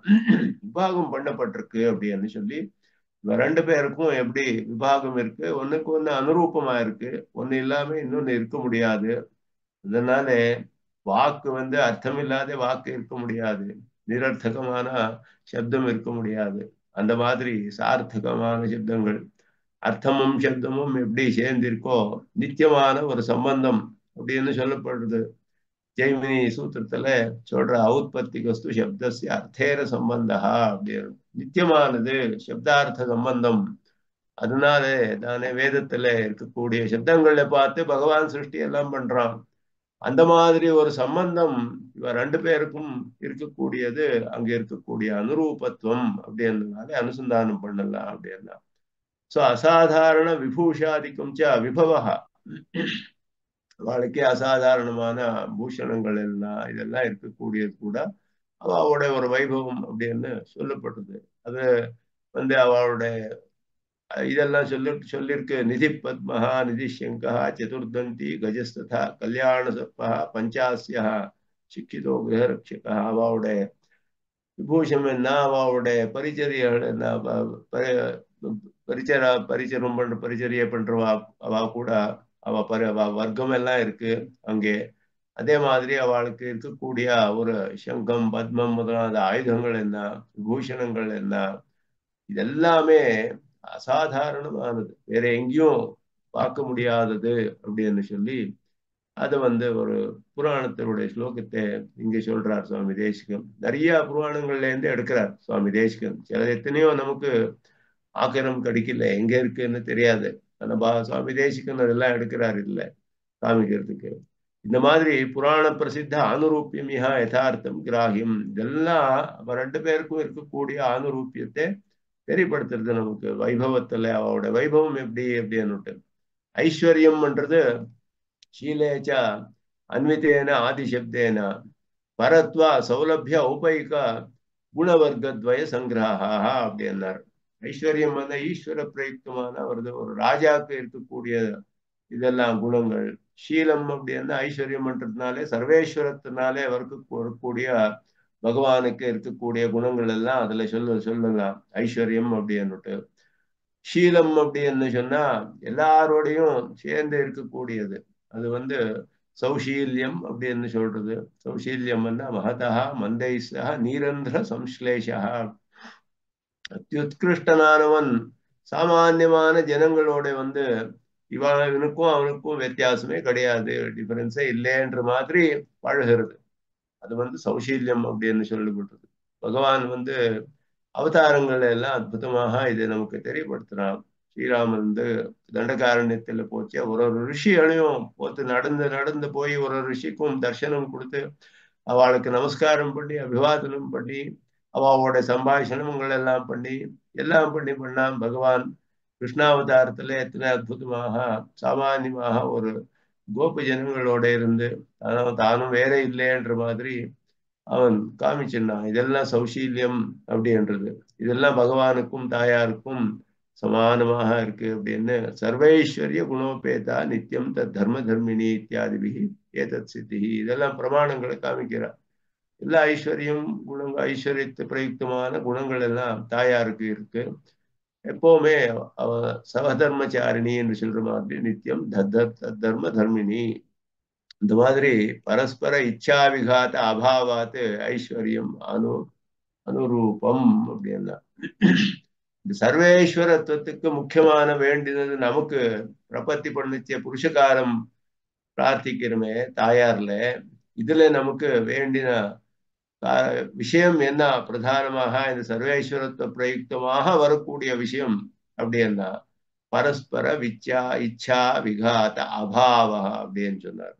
விபாகம் பண்ணப்பட்டிருக்கு அப்படின்னு சொல்லி ரெண்டு பேருக்கும் எப்படி விபாகம் இருக்கு ஒண்ணுக்கு ஒண்ணு அனுரூபமா இருக்கு ஒண்ணு இல்லாம இன்னொன்னு இருக்க முடியாது அதனால வாக்கு வந்து அர்த்தமில்லாத வாக்கு இருக்க முடியாது நிரர்த்தகமான சப்தம் இருக்க முடியாது அந்த மாதிரி சார்த்தகமான சப்தங்கள் அர்த்தமும் சப்தமும் எப்படி சேர்ந்திருக்கோ நித்தியமான ஒரு சம்பந்தம் அப்படின்னு சொல்லப்படுறது ஜெய்மினி சூத்திரத்துல சொல்ற ஔத்பத்தி கஸ்து சப்தசிய அர்த்தேர சம்பந்தா அப்படின்னு நித்தியமானது சப்தார்த்த சம்பந்தம் அதனால தானே வேதத்துல இருக்கக்கூடிய சப்தங்களை பார்த்து பகவான் சிருஷ்டி எல்லாம் பண்றான் அந்த மாதிரி ஒரு சம்பந்தம் இவ ரெண்டு பேருக்கும் இருக்கக்கூடியது அங்க இருக்கக்கூடிய அனுரூபத்துவம் அப்படின்றதுனால அனுசந்தானம் பண்ணலாம் அப்படின்னா சோ அசாதாரண விபூஷாதிக்கும் ச விபவா அவளுக்கே அசாதாரணமான பூஷணங்கள் எல்லாம் இதெல்லாம் இருக்கக்கூடியது கூட அவளுடைய ஒரு வைபவம் அப்படின்னு சொல்லப்படுது அது வந்து அவளுடைய இதெல்லாம் சொல்லி சொல்லியிருக்கு நிதி பத்மஹா நிதி சங்கா சதுர்தந்தி கஜஸ்ததா கல்யாண சப்பா பஞ்சாசியா சிக்கிதோ கிரகரட்சகா அவளுடைய விபூஷம் என்ன அவளுடைய பரிச்சரியர்கள் என்ன பரிச்சர பரிச்சரம் பண்ற பரிச்சரிய பண்றவா அவ கூட அவ பரி அவ வர்க்கம் எல்லாம் இருக்கு அங்கே அதே மாதிரி அவளுக்கு இருக்கக்கூடிய ஒரு சங்கம் பத்மம் முதலான ஆயுதங்கள் என்ன விபூஷணங்கள் என்ன இதெல்லாமே அசாதாரணமானது வேற எங்கேயும் பார்க்க முடியாதது அப்படின்னு சொல்லி அதை வந்து ஒரு புராணத்தினுடைய ஸ்லோகத்தை இங்க சொல்றார் சுவாமி தேசிகன் நிறைய புராணங்கள்ல இருந்து எடுக்கிறார் சுவாமி தேசிகன் சில எத்தனையோ நமக்கு ஆக்கிரம் கிடைக்கல எங்க இருக்குன்னு தெரியாது ஆனா பா சுவாமி தேசிகன் அதெல்லாம் எடுக்கிறார் இல்லை காமிக்கிறதுக்கு இந்த மாதிரி புராண பிரசித்த ஆனுரூப்பியமியா யதார்த்தம் கிராகியம் இதெல்லாம் ரெண்டு பேருக்கும் இருக்கக்கூடிய ஆனுரூப்பியத்தை தெரியப்படுத்துறது நமக்கு வைபவத்துல அவளோட வைபவம் எப்படி எப்படின்னுட்டு ஐஸ்வர்யம்ன்றது ஷீலேச்ச அன்வித்தேன ஆதிசப்தேன பரத்வா சௌலபிய ஔபயிக குணவர்க்கத்வய சங்கிரகா அப்படின்னார் ஐஸ்வர்யம் வந்து ஈஸ்வர பிரயுக்தமான வருது ஒரு ராஜாக்கு இருக்கக்கூடிய இதெல்லாம் குணங்கள் ஷீலம் அப்படின்னா ஐஸ்வர்யம்ன்றதுனாலே சர்வேஸ்வரத்தினாலே அவருக்கு வரக்கூடிய பகவானுக்கு இருக்கக்கூடிய குணங்கள் எல்லாம் அதுல சொல்ல சொல்லலாம் ஐஸ்வர்யம் அப்படின்னுட்டு ஷீலம் அப்படின்னு சொன்னா எல்லாரோடையும் சேர்ந்து இருக்கக்கூடியது அது வந்து சௌஷீல்யம் அப்படின்னு சொல்றது சௌஷீல்யம்னா மகதா மந்தைசா நீரந்திர சம்ஸ்லேஷா அத்தியுத்கிருஷ்டனானவன் சாமானியமான ஜனங்களோட வந்து இவனுக்கும் அவனுக்கும் வித்தியாசமே கிடையாது டிஃபரன்ஸே இல்லைன்ற மாதிரி பழகிறது அது வந்து சௌஷீல்யம் அப்படின்னு சொல்லப்பட்டது பகவான் வந்து அவதாரங்கள் எல்லாம் அற்புதமாக இதை நமக்கு தெரியப்படுத்துறான் ஸ்ரீராமன் வந்து தண்டகாரண்யத்துல போச்சு ஒரு ஒரு ரிஷிகளையும் போத்து நடந்து நடந்து போய் ஒரு ஒரு ரிஷிக்கும் தர்சனம் கொடுத்து அவளுக்கு நமஸ்காரம் பண்ணி அபிவாதனம் பண்ணி அவளோட சம்பாஷணங்கள் எல்லாம் பண்ணி எல்லாம் பண்ணி பண்ணான் பகவான் கிருஷ்ணாவதாரத்துல எத்தனை அற்புதமாக சாமானியமாக ஒரு கோப ஜனங்களோட இருந்து தானும் தானும் வேற இல்லைன்ற மாதிரி அவன் காமிச்சிருந்தான் இதெல்லாம் சௌஷீல்யம் அப்படின்றது இதெல்லாம் பகவானுக்கும் தாயாருக்கும் சமானமாக இருக்கு அப்படின்னு சர்வைஸ்வரிய குணோபேதா நித்தியம் தத் தர்ம தர்மினி இத்தியாதிபிகி ஏதத் சித்தி இதெல்லாம் பிரமாணங்களை காமிக்கிறார் எல்லா ஐஸ்வர்யம் குணங்கள் ஐஸ்வர்யத்து பிரயுக்தமான குணங்கள் எல்லாம் தாயாருக்கு இருக்கு எப்பவுமே அவ சவதர்மச்சாரிணி என்று சொல்ற மாதிரி நித்தியம் தத்தர் தர்ம தர்மினி இந்த மாதிரி பரஸ்பர இச்சா விகாத அபாவாத்து ஐஸ்வர்யம் அனு அனுரூபம் அப்படின்னா இந்த சர்வேஸ்வரத்துவத்துக்கு முக்கியமான வேண்டியது நமக்கு பிரபத்தி பண்ணிச்ச புருஷகாரம் பிரார்த்திக்கிறோமே தாயார்ல இதுல நமக்கு வேண்டின விஷயம் என்ன பிரதானமாக இந்த சர்வேஸ்வரத்துவ பிரயுக்தமாக வரக்கூடிய விஷயம் அப்படின்னா பரஸ்பர விச்சா இச்சா விகாத அபாவா அப்படின்னு சொன்னார்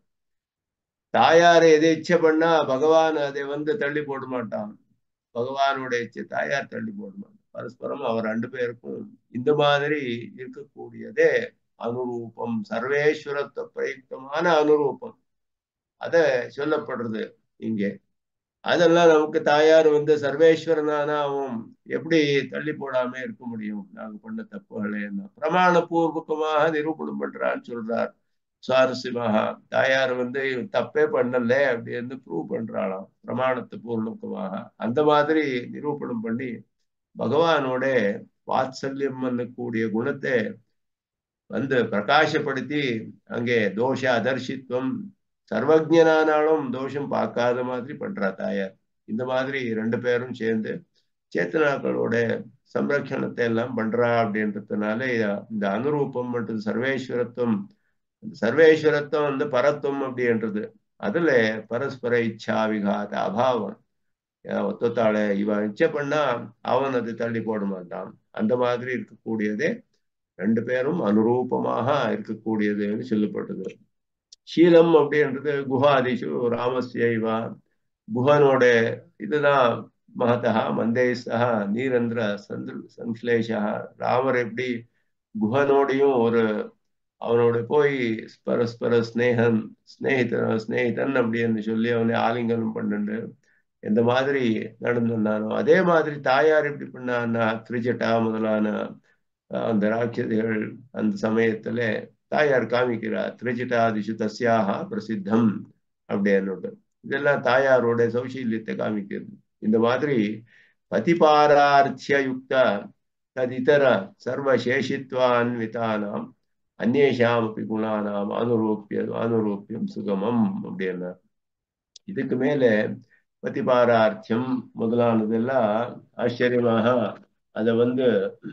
தாயாரை எதை இச்சை பண்ணா பகவான் அதை வந்து தள்ளி போட மாட்டான் பகவானோட இச்சை தாயார் தள்ளி போட மாட்டான் பரஸ்பரம் அவர் ரெண்டு பேருக்கும் இந்த மாதிரி இருக்கக்கூடியதே அனுரூபம் சர்வேஸ்வரத்துவ பிரயுக்தமான அனுரூபம் அத சொல்லப்படுறது இங்கே அதெல்லாம் நமக்கு தாயார் வந்து சர்வேஸ்வரனானா அவன் எப்படி தள்ளி போடாம இருக்க முடியும் நாங்க பண்ண தப்புகளே என்ன பிரமாண பூர்வகமாக நிரூபணம் பண்றான்னு சொல்றார் சுவாரஸ்யமாக தாயார் வந்து தப்பே பண்ணல அப்படின்னு ப்ரூவ் பண்றாளாம் பிரமாணத்தை பூர்வகமாக அந்த மாதிரி நிரூபணம் பண்ணி பகவானோட வாத்சல்யம் பண்ணக்கூடிய குணத்தை வந்து பிரகாசப்படுத்தி அங்கே தோஷ அதர்ஷித்வம் சர்வஜனானாலும் தோஷம் பார்க்காத மாதிரி பண்றா தாயார் இந்த மாதிரி ரெண்டு பேரும் சேர்ந்து சேத்தனாக்களோட சம்ரட்சணத்தை எல்லாம் பண்றா அப்படின்றதுனால இந்த அனுரூபம் மற்றும் சர்வேஸ்வரத்துவம் சர்வேஸ்வரத்துவம் வந்து பரத்துவம் அப்படின்றது அதுல பரஸ்பர இச்சா விகாத அபாவம் ஒத்தத்தாள இவன் இச்சை பண்ணா அவன் அது தள்ளி போட மாட்டான் அந்த மாதிரி இருக்கக்கூடியதே ரெண்டு பேரும் அனுரூபமாக இருக்கக்கூடியதுன்னு சொல்லப்பட்டது சீலம் அப்படின்றது குஹாதிஷு ராமஸ்யவா குஹனோட இதுதான் மகதா மந்தேசா நீரந்திர சந்திர சம்ஸ்லேஷா ராமர் எப்படி குஹனோடையும் ஒரு அவனோட போய் பரஸ்பர ஸ்னேகன் ஸ்னேகிதன் ஸ்னேகிதன் அப்படின்னு சொல்லி அவனை ஆலிங்கனம் பண்ணுண்டு எந்த மாதிரி நடந்தானோ அதே மாதிரி தாயார் எப்படி பண்ணான்னா திரிஜட்டா முதலான அந்த ராட்சதிகள் அந்த சமயத்துல தாயார் காமிக்கிறார் திரிஜட்டாதிஷு தஸ்யாக பிரசித்தம் அப்படின்னு இதெல்லாம் தாயாரோட சௌசீல்யத்தை காமிக்கிறது இந்த மாதிரி பதிபாரார்த்திய யுக்த ததிதர சர்வசேஷித்வான்விதானாம் அந்நேஷாம் அப்படி குணானாம் அனுரூப்பிய அனுரூப்பியம் சுகமம் அப்படின்னா இதுக்கு மேல பதிபாரார்த்தியம் முதலானதெல்லாம் ஆச்சரியமாக அதை வந்து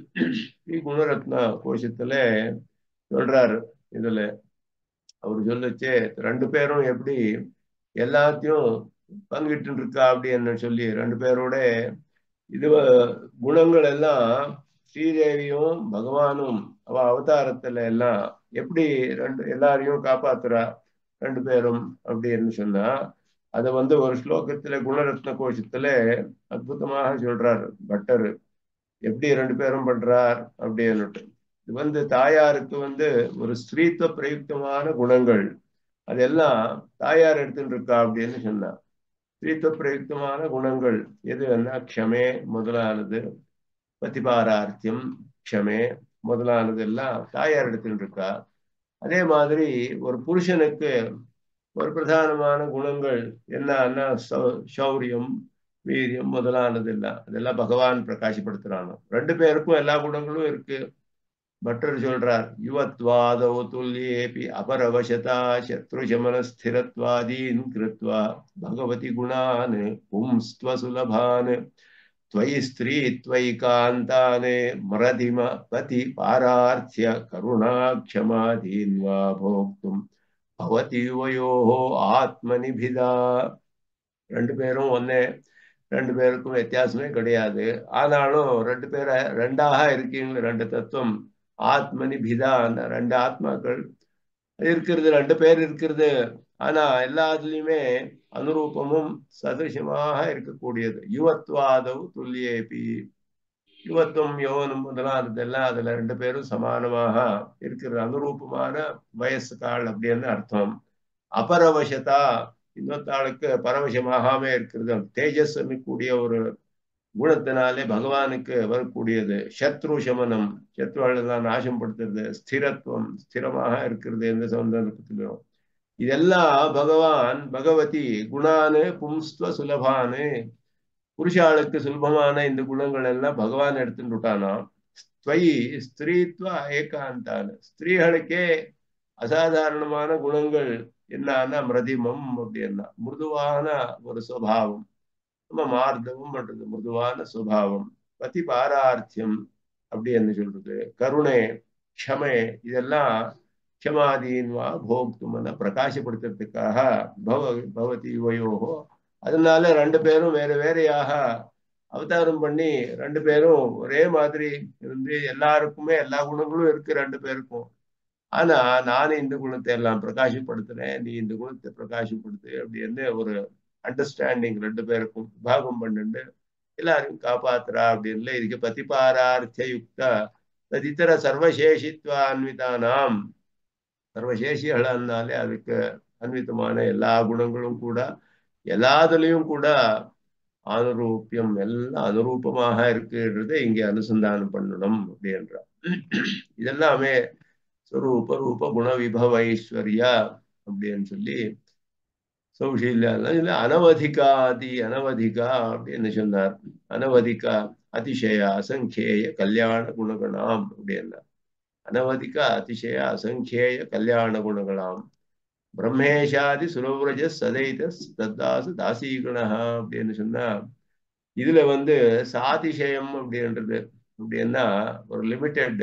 குணரத்ன கோஷத்துல சொல்றாரு இதுல அவர் சொல்லச்சே ரெண்டு பேரும் எப்படி எல்லாத்தையும் பங்கிட்டு இருக்கா அப்படின்னு சொல்லி ரெண்டு பேரோட இது குணங்கள் எல்லாம் ஸ்ரீதேவியும் பகவானும் அவ அவதாரத்துல எல்லாம் எப்படி ரெண்டு எல்லாரையும் காப்பாத்துறா ரெண்டு பேரும் அப்படின்னு சொன்னா அதை வந்து ஒரு ஸ்லோகத்துல குணரத்ன கோஷத்துல அற்புதமாக சொல்றாரு பட்டர் எப்படி ரெண்டு பேரும் பண்றார் அப்படின்னுட்டு இது வந்து தாயாருக்கு வந்து ஒரு ஸ்திரீத்துவ பிரயுக்தமான குணங்கள் அதெல்லாம் தாயார் எடுத்துட்டு இருக்கா அப்படின்னு சொன்னா ஸ்திரீத்துவ பிரயுக்தமான குணங்கள் எது என்ன க்ஷமே முதலானது பிரதிபாரார்த்தியம் க்ஷமே முதலானது எல்லாம் தாயார் எடுத்துட்டு இருக்கா அதே மாதிரி ஒரு புருஷனுக்கு ஒரு பிரதானமான குணங்கள் என்னன்னா சௌரியம் வீரியம் முதலானது எல்லாம் அதெல்லாம் பகவான் பிரகாசப்படுத்துறானோ ரெண்டு பேருக்கும் எல்லா குணங்களும் இருக்கு பட்டர் சொல்றார் யுவத்வாதோ துல்லியேபி அபரவசதா சத்ருசமன ஸ்திரத்வாதீன் கிருத்வா பகவதி குணான் பும்ஸ்துவ சுலபான் त्वयि स्त्री त्वयि कान्ताने मरधिम पति पारार्थ्य करुणाक्षमाधीन् वा भोक्तुम् भवति युवयोः ஆத்மனிபிதா ரெண்டு பேரும் ஒன்னே ரெண்டு பேருக்கும் வித்தியாசமே கிடையாது ஆனாலும் ரெண்டு பேரை ரெண்டாக இருக்கீங்க ரெண்டு தத்துவம் ஆத்மனிபிதா அந்த ரெண்டு ஆத்மாக்கள் இருக்கிறது ரெண்டு பேர் இருக்கிறது ஆனா எல்லாத்துலயுமே அனுரூபமும் சதிருஷமாக இருக்கக்கூடியது யுவத்வாதவு துல்லியேபி யுவத்துவம் யோவனும் முதலானதெல்லாம் அதுல ரெண்டு பேரும் சமானமாக இருக்கிற அனுரூபமான வயசுக்கால் அப்படின்னு அர்த்தம் அபரவசதா இன்னொத்தாளுக்கு பரவசமாகாம இருக்கிறது தேஜஸ் கூடிய ஒரு குணத்தினாலே பகவானுக்கு வரக்கூடியது சத்ரு சமனம் சத்ருவெல்லாம் நாசம் படுத்துறது ஸ்திரத்துவம் ஸ்திரமாக இருக்கிறது எந்த சந்தர்ப்பத்திலும் இதெல்லாம் பகவான் பகவதி குணானு பும்ஸ்துவ சுலபானு புருஷாளுக்கு சுலபமான இந்த குணங்கள் எல்லாம் பகவான் எடுத்துட்டு விட்டானா ஸ்வயி ஸ்திரீத்வ ஏகாந்தான ஸ்திரீகளுக்கே அசாதாரணமான குணங்கள் என்னன்னா மிருதிமம் அப்படின்னா மிருதுவான ஒரு சுவாவம் நம்ம மார்த்தவம் பண்றது மிருதுவான சுபாவம் பதி பாரார்த்தியம் அப்படின்னு சொல்றது கருணை க்ஷமை இதெல்லாம் க்ஷமாதீன்வா போக்துமன பிரகாசப்படுத்துறதுக்காக பவ பவதி யுவயோகோ அதனால ரெண்டு பேரும் வேற வேறையாக அவதாரம் பண்ணி ரெண்டு பேரும் ஒரே மாதிரி இருந்து எல்லாருக்குமே எல்லா குணங்களும் இருக்கு ரெண்டு பேருக்கும் ஆனா நானும் இந்த குணத்தை எல்லாம் பிரகாசப்படுத்துறேன் நீ இந்த குணத்தை பிரகாசப்படுத்து அப்படின்னு ஒரு அண்டர்ஸ்டாண்டிங் ரெண்டு பேருக்கும் பாகம் பண்ணிட்டு எல்லாரையும் காப்பாத்துறா அப்படின்னு இதுக்கு பதிபாரார்த்திய யுக்த ததித்தர சர்வசேஷித்வ அன்விதானாம் சர்வசேஷிகளானாலே அதுக்கு அன்விதமான எல்லா குணங்களும் கூட எல்லாத்துலயும் கூட அனுரூபியம் எல்லாம் அனுரூபமாக இருக்குன்றதை இங்கே அனுசந்தானம் பண்ணணும் அப்படின்றா இதெல்லாமே ஸ்வரூப ரூப குண விபவ ஐஸ்வர்யா அப்படின்னு சொல்லி சௌஷீல்யா இல்ல அனவதிகாதி அனவதிகா அப்படின்னு சொன்னார் அனவதிகா அதிசய அசங்கேய கல்யாண குணகணாம் அப்படின்னா அனவதிக அதிசய அசங்கேய கல்யாண குணகணாம் பிரம்மேஷாதி சுரவுரஜ சதைத தத்தாசு தாசீகணா அப்படின்னு சொன்னா இதுல வந்து சாதிசயம் அப்படின்றது அப்படின்னா ஒரு லிமிட்டெட்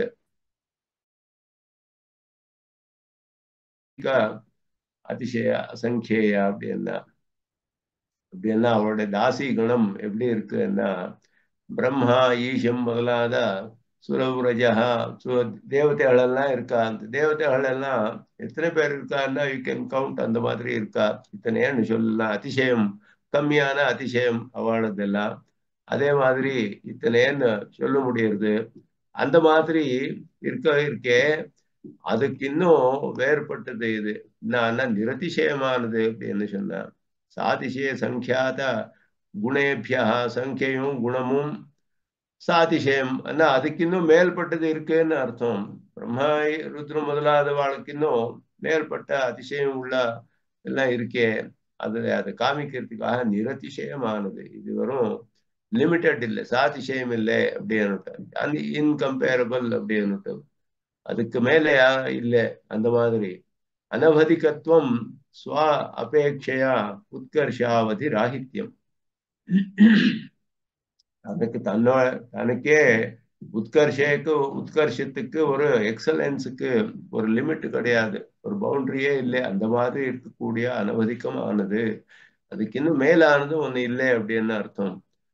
அதிசய அசங்கேய அப்படின்னா அப்படின்னா அவருடைய தாசி குணம் எப்படி இருக்குன்னா பிரம்மா ஈஷம் முதலாத சுரவுரஜா சு தேவதைகள் எல்லாம் இருக்கா அந்த தேவதைகள் எல்லாம் எத்தனை பேர் இருக்கான்னா யூ கேன் கவுண்ட் அந்த மாதிரி இருக்கா இத்தனையான்னு சொல்லலாம் அதிசயம் கம்மியான அதிசயம் அவளதெல்லாம் அதே மாதிரி இத்தனைன்னு சொல்ல முடியுது அந்த மாதிரி இருக்க இருக்கே அதுக்கு இன்னும் வேறுபட்டது இது என்னன்னா நிரதிசயமானது அப்படின்னு சொன்னா சாதிசய சங்கியாத குணேபியா சங்கியும் குணமும் சாதிசயம் ஆனா அதுக்கு இன்னும் மேல்பட்டது இருக்குன்னு அர்த்தம் பிரம்மா ருத்ரம் முதலாத வாழ்க்கை இன்னும் மேல்பட்ட அதிசயம் உள்ள எல்லாம் இருக்கே அது அதை காமிக்கிறதுக்காக நிரதிசயமானது இது வெறும் லிமிட்டட் இல்லை சாதிசயம் இல்லை அப்படின்னு இன்கம்பேரபிள் அப்படின்னு அதுக்கு மேலே இல்லை அந்த மாதிரி அனவதிகத்துவம் ஸ்வ அபேட்சையா உத்கர்ஷாவதி ராகித்யம் அதுக்கு தன்னோட தனக்கே உத்கர்ஷேக்கு உத்கர்ஷத்துக்கு ஒரு எக்ஸலன்ஸுக்கு ஒரு லிமிட் கிடையாது ஒரு பவுண்டரியே இல்லை அந்த மாதிரி இருக்கக்கூடிய அனவதிக்கமானது அதுக்கு இன்னும் மேலானது ஒண்ணு இல்லை அப்படின்னு அர்த்தம்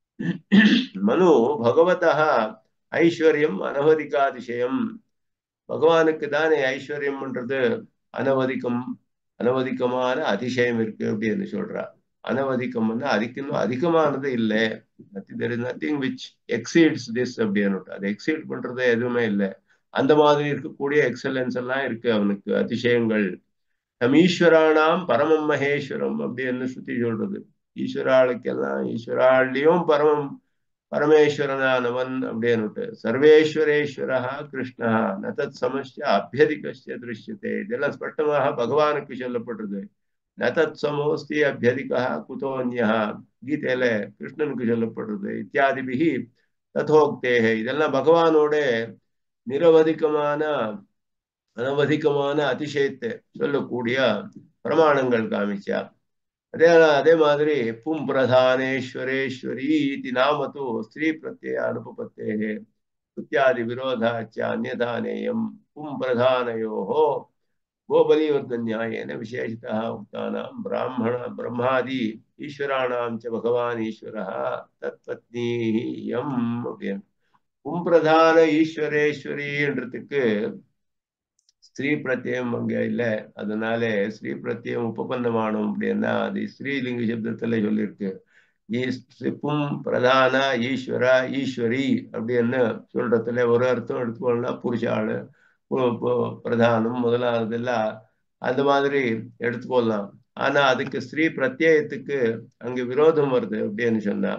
மனு பகவதா ஐஸ்வர்யம் அனவதிகாதிசயம் பகவானுக்கு தானே ஐஸ்வர்யம்ன்றது அனவதிக்கம் அனவதிக்கமான அதிசயம் இருக்கு அப்படின்னு சொல்றா அனவதிக்கம் வந்து அதுக்கு இன்னும் அதிகமானது இல்லை there is nothing which exceeds this அப்படின்னு அது எக்ஸீட் பண்றது எதுவுமே இல்லை அந்த மாதிரி இருக்கக்கூடிய எக்ஸலன்ஸ் எல்லாம் இருக்கு அவனுக்கு அதிசயங்கள் நம் ஈஸ்வரானாம் பரமம் மகேஸ்வரம் அப்படின்னு சுத்தி சொல்றது ஈஸ்வராளுக்கெல்லாம் ஈஸ்வராள்லயும் பரமம் பரமேஸ்வரனானவன் அப்படின்னுட்டு சர்வேஸ்வரேஸ்வரா கிருஷ்ணா நதத் சமஸ்ய அபியதிகஸ்ய திருஷ்யத்தை இதெல்லாம் ஸ்பஷ்டமாக பகவானுக்கு சொல்லப்படுறது நதத் சமோஸ்தி அபியதிகா குதோன்யா கீதையில கிருஷ்ணனுக்கு சொல்லப்படுறது இத்தியாதிபிகி ததோக்தேக இதெல்லாம் பகவானோட நிரவதிக்கமான அனவதிக்கமான அதிசயத்தை சொல்லக்கூடிய பிரமாணங்கள் காமிச்சா அதே அதே மாதிரி பும் பிரதானேஸ்வரேஸ்வரி இது நாமத்து ஸ்திரீ பிரத்யய அனுபபத்தே இத்தியாதி விரோதாச்ச அந்நதானேயம் பும் பிரதானயோஹோ गोबलीवर्धन्यायेन विशेषतः उक्तानां ब्राह्मण ब्रह्मादि ईश्वराणां च भगवान् ईश्वरः तत्पत्नीः यम् அப்படின்னு பும்பிரதான ஈஸ்வரேஸ்வரின்றதுக்கு ஸ்ரீ பிரத்யம் அங்க இல்லை அதனால ஸ்ரீ பிரத்யம் உபபன்னமானம் அப்படின்னா அது ஸ்ரீலிங்க சப்தத்துல சொல்லியிருக்கு பும் பிரதான ஈஸ்வர ஈஸ்வரி அப்படின்னு சொல்றதுல ஒரு அர்த்தம் எடுத்துக்கோன்னா புருஷாளு பிரதானம் முதலானதெல்லாம் அந்த மாதிரி எடுத்துக்கொள்ளலாம் ஆனா அதுக்கு ஸ்ரீ பிரத்யேகத்துக்கு அங்க விரோதம் வருது அப்படின்னு சொன்னா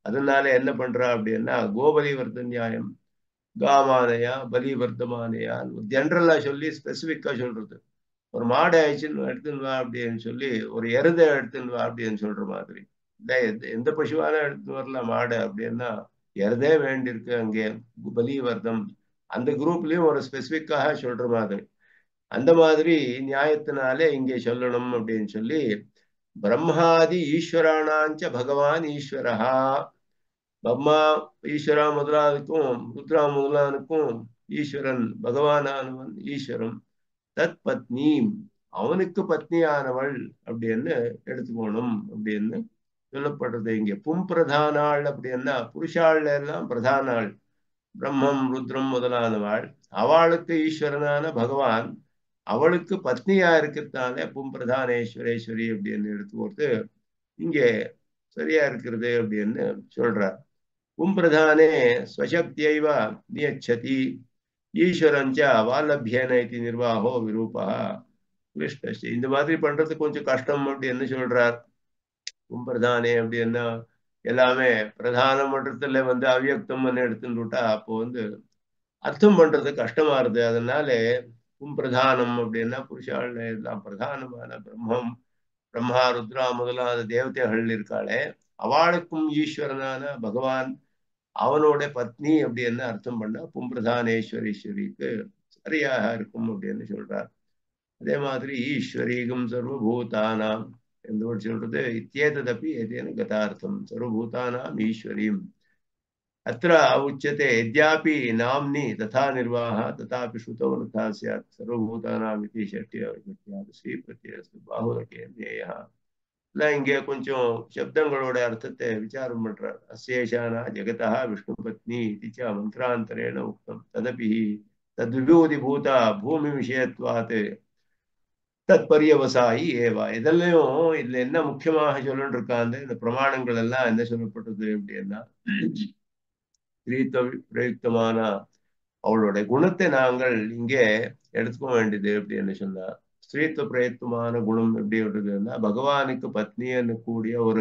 அதனால என்ன பண்றா அப்படின்னா கோபலி வர்த்த நியாயம் காமானையா பலி வர்த்தமானையா ஜென்ரலா சொல்லி ஸ்பெசிபிக்கா சொல்றது ஒரு மாடை ஆயிடுச்சுன்னு எடுத்துன்னு வா அப்படின்னு சொல்லி ஒரு எருதை எடுத்துன்னு வா அப்படின்னு சொல்ற மாதிரி எந்த பசுவான எடுத்துன்னு வரலாம் மாடு அப்படின்னா எருதே வேண்டியிருக்கு அங்கே பலி வர்த்தம் அந்த குரூப்லயும் ஒரு ஸ்பெசிபிக்காக சொல்ற மாதிரி அந்த மாதிரி நியாயத்தினாலே இங்கே சொல்லணும் அப்படின்னு சொல்லி பிரம்மாதி ஈஸ்வரானாஞ்ச பகவான் ஈஸ்வரஹா பிரம்மா ஈஸ்வரா முதலானுக்கும் ருத்ரா முதலானுக்கும் ஈஸ்வரன் பகவானானவன் ஈஸ்வரன் தத் பத்னி அவனுக்கு பத்னியானவள் அப்படின்னு எடுத்துக்கணும் அப்படின்னு சொல்லப்படுறது இங்க பும் பிரதானாள் அப்படின்னா புருஷாள் எல்லாம் பிரதானாள் பிரம்மம் ருத்ரம் முதலானவாள் அவளுக்கு ஈஸ்வரனான பகவான் அவளுக்கு பத்னியா இருக்கிறதுனால பும் பிரதானேஸ்வரேஸ்வரி அப்படின்னு எடுத்துக்கொடுத்து இங்கே சரியா இருக்கிறது அப்படின்னு சொல்றார் பும் பிரதானே ஸ்வசக்தியைவ நியச்சதி ஈஸ்வரஞ்ச வாலபியன இது நிர்வாகோ விரூபா கிருஷ்ணஸ்டி இந்த மாதிரி பண்றது கொஞ்சம் கஷ்டம் அப்படின்னு சொல்றார் பிரதானே அப்படின்னா எல்லாமே பிரதான மன்றத்துல வந்து அவ்வியக்தம் எடுத்துட்டு விட்டா அப்போ வந்து அர்த்தம் பண்றது கஷ்டமா இருது அதனால பிரதானம் அப்படின்னா புருஷாள் எல்லாம் பிரதானமான பிரம்மம் பிரம்மா ருத்ரா முதலான தேவதைகள் இருக்காளே அவளுக்கும் ஈஸ்வரனான பகவான் அவனோட பத்னி அப்படின்னு அர்த்தம் பண்ணா பும்பிரதானேஸ்வரீஸ்வரிக்கு சரியாக இருக்கும் அப்படின்னு சொல்றார் அதே மாதிரி ஈஸ்வரீகம் சர்வபூதானாம் என்று சொல்றது இத்தியேததப்பி ஏதேன கதார்த்தம் சர்வபூதானாம் ஈஸ்வரீம் अत्र उच्यते यद्यापि नाम्नि तथा निर्वाहः तथापि श्रुतौ न तथा स्यात् सर्वभूतानाम् इति षष्ट्यादि ஸ்ரீ பாகுலகே நேயா இல்லை இங்கே கொஞ்சம் சப்தங்களோட அர்த்தத்தை விசாரம் பண்றார் அசேஷானா ஜெகதா விஷ்ணு பத்னி இது மந்திராந்தரேண உக்தம் ததபி தத்விபூதி பூதா பூமி விஷயத்வாத் தத்பரியவசாயி ஏவா இதெல்லாம் இதுல என்ன முக்கியமாக சொல்லணும் இருக்காங்க இந்த பிரமாணங்கள் எல்லாம் என்ன சொல்லப்பட்டது அப்படின்னா ஸ்ரீத்துவ பிரயுக்தமான அவளுடைய குணத்தை நாங்கள் இங்கே எடுத்துக்க வேண்டியது அப்படின்னு சொன்னா ஸ்ரீத்துவ பிரயுக்தமான குணம் எப்படி வருதுன்னா பகவானுக்கு பத்னின்னு கூடிய ஒரு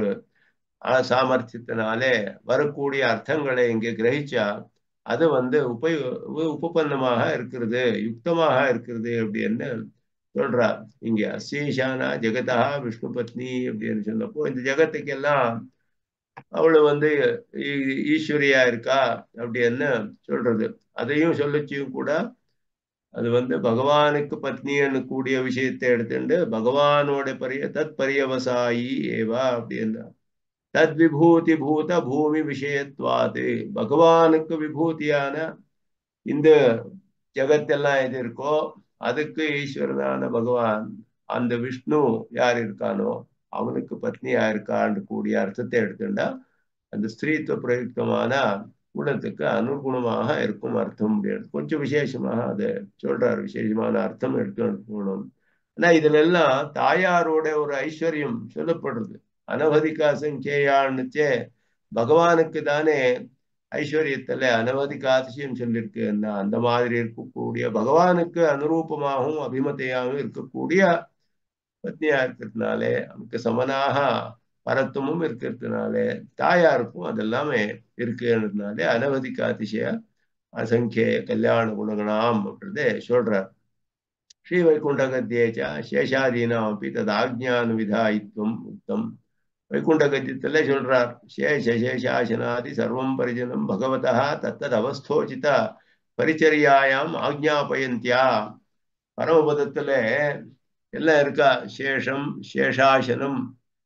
சாமர்த்தியத்தினாலே வரக்கூடிய அர்த்தங்களை இங்கே கிரகிச்சா அது வந்து உபயோ உபபன்னமாக இருக்கிறது யுக்தமாக இருக்கிறது அப்படின்னு சொல்றா இங்க அசேஷானா ஜெகதா விஷ்ணு பத்னி அப்படின்னு சொன்னப்போ இந்த ஜெகத்துக்கெல்லாம் அவளு வந்து ஈஸ்வரியா இருக்கா அப்படின்னு சொல்றது அதையும் சொல்லச்சியும் கூட அது வந்து பகவானுக்கு பத்னின்னு கூடிய விஷயத்தை எடுத்துட்டு பகவானோட பரிய தத் பரியவசாயி ஏவா அப்படின்னா தத் விபூதி பூத பூமி விஷயத்வாது பகவானுக்கு விபூதியான இந்த ஜெகத்தெல்லாம் எது இருக்கோ அதுக்கு ஈஸ்வரனான பகவான் அந்த விஷ்ணு யார் இருக்கானோ அவனுக்கு பத்னியா இருக்கான்னு கூடிய அர்த்தத்தை எடுத்துட்டா அந்த ஸ்திரீத்துவ பிரயுக்தமான குணத்துக்கு அனுகுணமாக இருக்கும் அர்த்தம் முடியாது கொஞ்சம் விசேஷமாக அதை சொல்றாரு விசேஷமான அர்த்தம் எடுத்துக்கணும் ஆனா இதுல எல்லாம் தாயாரோட ஒரு ஐஸ்வர்யம் சொல்லப்படுறது அனவதிகா சங்கேயான்னுச்சே பகவானுக்கு தானே ஐஸ்வர்யத்துல அனவதிக அதிசயம் சொல்லியிருக்கு அந்த மாதிரி இருக்கக்கூடிய பகவானுக்கு அனுரூபமாகவும் அபிமத்தையாகவும் இருக்கக்கூடிய பத்னியா இருக்கிறதுனாலே அவனுக்கு சமனாக பரத்துவமும் இருக்கிறதுனால தாயாருக்கும் அதெல்லாமே இருக்குன்றதுனாலே அனவதிக்க அதிசய அசங்கிய கல்யாண குணகணாம் அப்படின்றதே சொல்றார் ஸ்ரீ வைகுண்ட கத்தியேச்ச சேஷாதீனாம் அப்படி தது ஆக்ஞானுவிதாயித்வம் உத்தம் வைகுண்ட கத்தியத்துல சொல்றார் சேஷ சேஷாசனாதி சர்வம் பரிஜனம் பகவதா தத்தத் அவஸ்தோச்சித பரிச்சரியாயாம் ஆக்ஞாபயந்தியா பரமபதத்துல எல்லாம் இருக்கா சேஷம் சேஷாசனம்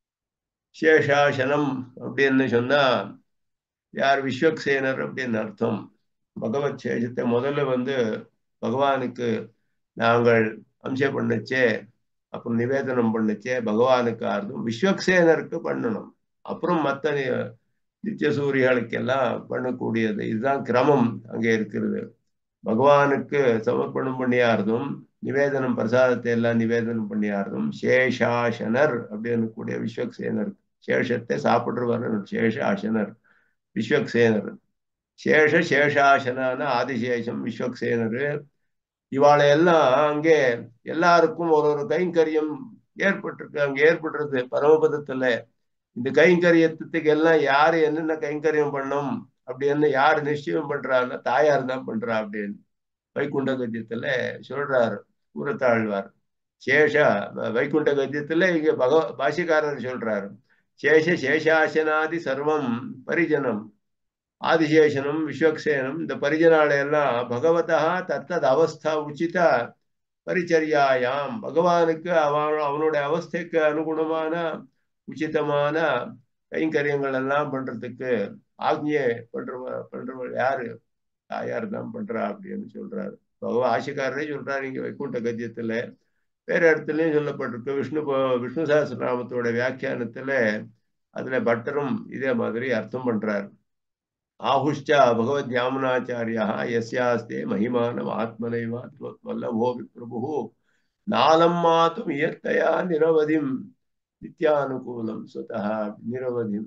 சேஷாசனம் அப்படின்னு சொன்னா யார் விஸ்வக்சேனர் அப்படின்னு அர்த்தம் பகவத் சேஷத்தை முதல்ல வந்து பகவானுக்கு நாங்கள் அம்ச பண்ணச்சே அப்புறம் நிவேதனம் பண்ணச்சே பகவானுக்கு அர்த்தம் விஸ்வக்சேனருக்கு பண்ணணும் அப்புறம் மற்ற நித்திய சூரியர்களுக்கெல்லாம் பண்ணக்கூடியது இதுதான் கிரமம் அங்கே இருக்கிறது பகவானுக்கு சமர்ப்பணம் பண்ணியார்தும் நிவேதனம் பிரசாதத்தை எல்லாம் நிவேதனம் பண்ணியார்தும் சேஷாசனர் அப்படின்னு கூடிய விஸ்வக்சேனர் சேஷத்தை சாப்பிடுறவர் சேஷாசனர் விஸ்வக்சேனர் சேஷ சேஷாசனான ஆதிசேஷம் விஸ்வக்சேனர் இவாளை எல்லாம் அங்கே எல்லாருக்கும் ஒரு ஒரு கைங்கரியம் ஏற்பட்டிருக்கு அங்க ஏற்படுறது பரமபதத்துல இந்த கைங்கரியத்துக்கு எல்லாம் யாரு என்னென்ன கைங்கரியம் பண்ணும் அப்படின்னு யாரு நிச்சயம் பண்றான்னா தாயார் தான் பண்றா அப்படின்னு வைகுண்ட கத்தியத்துல சொல்றாரு கூறத்தாழ்வார் சேஷ வைகுண்ட கத்தியத்துல இங்க பகவ பாஷிக்காரர் சொல்றாரு சேஷ சேஷாசனாதி சர்வம் பரிஜனம் ஆதிசேஷனம் விஸ்வக்சேனம் இந்த பரிஜனால எல்லாம் பகவதா தத்தது அவஸ்தா உச்சித பரிச்சரியாயாம் பகவானுக்கு அவன் அவனுடைய அவஸ்தைக்கு அனுகுணமான உச்சிதமான கைங்கரியங்கள் எல்லாம் பண்றதுக்கு ஆக்ஞை பண்றவ பண்றவள் யாரு தாயார் தான் பண்றா அப்படின்னு சொல்றாரு பகவா ஆசிக்காரரே சொல்றாரு இங்க வைகுண்ட கத்தியத்துல வேற இடத்துலயும் சொல்லப்பட்டிருக்கு விஷ்ணு விஷ்ணு சாஸ்திரநாமத்தோட வியாக்கியானத்துல அதுல பட்டரும் இதே மாதிரி அர்த்தம் பண்றார் ஆஹுஷ்ட பகவத் யாமுனாச்சாரியா எஸ்யாஸ்தே மகிமானம் ஆத்மனைவா வல்லபோ விப்ரபு நாலம் மாத்தும் இயற்கையா நிரவதிம் நித்யானுகூலம் சுதா நிரவதிம்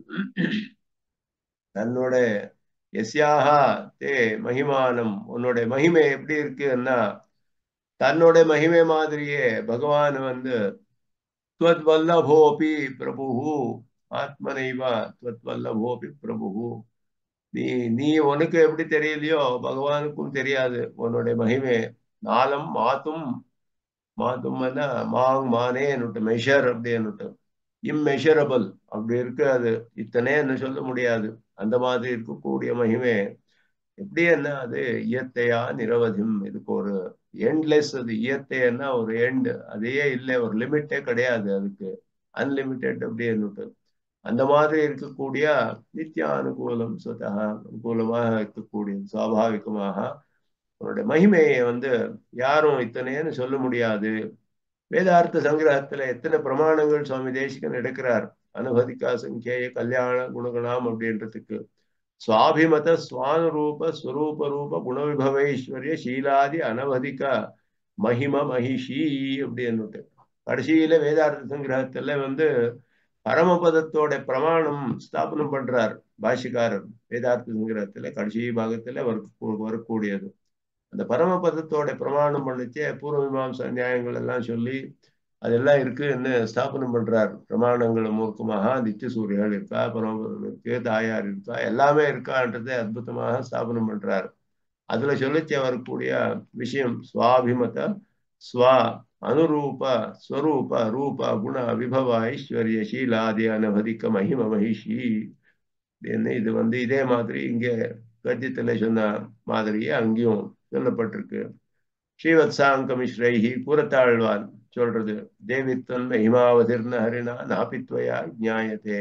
தன்னோட எஸ்யாகா தே மகிமானம் உன்னோட மகிமை எப்படி இருக்குன்னா தன்னோட மகிமை மாதிரியே பகவான் வந்து துவத் வல்லபோபி பிரபு ஆத்மனைவா துவத் வல்லபோபி பிரபு நீ நீ உனக்கு எப்படி தெரியலையோ பகவானுக்கும் தெரியாது உன்னுடைய மகிமை நாளம் மாத்தும் மாத்தும்னா மாங் மானேன்னுட்டு மெஷர் அப்படின்னுட்டு இம்மெஷரபிள் அப்படி இருக்கு அது இத்தனைன்னு சொல்ல முடியாது அந்த மாதிரி இருக்கக்கூடிய மகிமை எப்படி என்ன அது இயற்கையா நிரவதிம் இதுக்கு ஒரு எண்ட்லெஸ் அது இயற்கைன்னா ஒரு எண்ட் அதையே இல்லை ஒரு லிமிட்டே கிடையாது அதுக்கு அன்லிமிட்டெட் அப்படின்னுட்டு அந்த மாதிரி இருக்கக்கூடிய நித்திய அனுகூலம் சுதா அனுகூலமாக இருக்கக்கூடிய சுவாபாவிகமாக அவருடைய மகிமையை வந்து யாரும் இத்தனைன்னு சொல்ல முடியாது வேதார்த்த சங்கிரகத்துல எத்தனை பிரமாணங்கள் சுவாமி தேசிகன் எடுக்கிறார் அனுபதிக்கா சங்கேய கல்யாண குணகுணாம் அப்படின்றதுக்கு சுவாபிமத சுவானுரூப ஸ்வரூப ரூப குணவிபவைஸ்வரிய சீலாதி அனவதிக மகிம மகிஷி அப்படின்னுட்டு கடைசியில வேதார்த்த சங்கிரகத்துல வந்து பரமபதத்தோட பிரமாணம் ஸ்தாபனம் பண்றார் பாஷிக்காரர் வேதார்த்த சங்கிரகத்துல கடைசி பாகத்துல வரக்கூடியது அந்த பரமபதத்தோட பிரமாணம் பண்ணிச்சே பூர்வ மீமாசா நியாயங்கள் எல்லாம் சொல்லி அதெல்லாம் இருக்குன்னு ஸ்தாபனம் பண்றார் பிரமாணங்கள் மூர்க்கமாக நித்திய சூரியர்கள் இருக்கா பரமபதம் இருக்கு தாயார் இருக்கா எல்லாமே இருக்கான்றதை அற்புதமாக ஸ்தாபனம் பண்றார் அதுல சொல்லிச்சே வரக்கூடிய விஷயம் சுவாபிமத ஸ்வா அனுரூப ஸ்வரூப ரூப குண விபவ ஐஸ்வர்ய சீலாதி அனவதிக்க மகிம மகிஷி என்ன இது வந்து இதே மாதிரி இங்க கத்தியத்துல சொன்ன மாதிரியே அங்கேயும் சொல்லப்பட்டிருக்கு ஸ்ரீவத்சாங்க மிஸ்ரைஹி கூறத்தாழ்வான் சொல்றது தேவித்தன் மகிமாவதிர்ன ஹரிணா நாபித்வயா ஜாயத்தே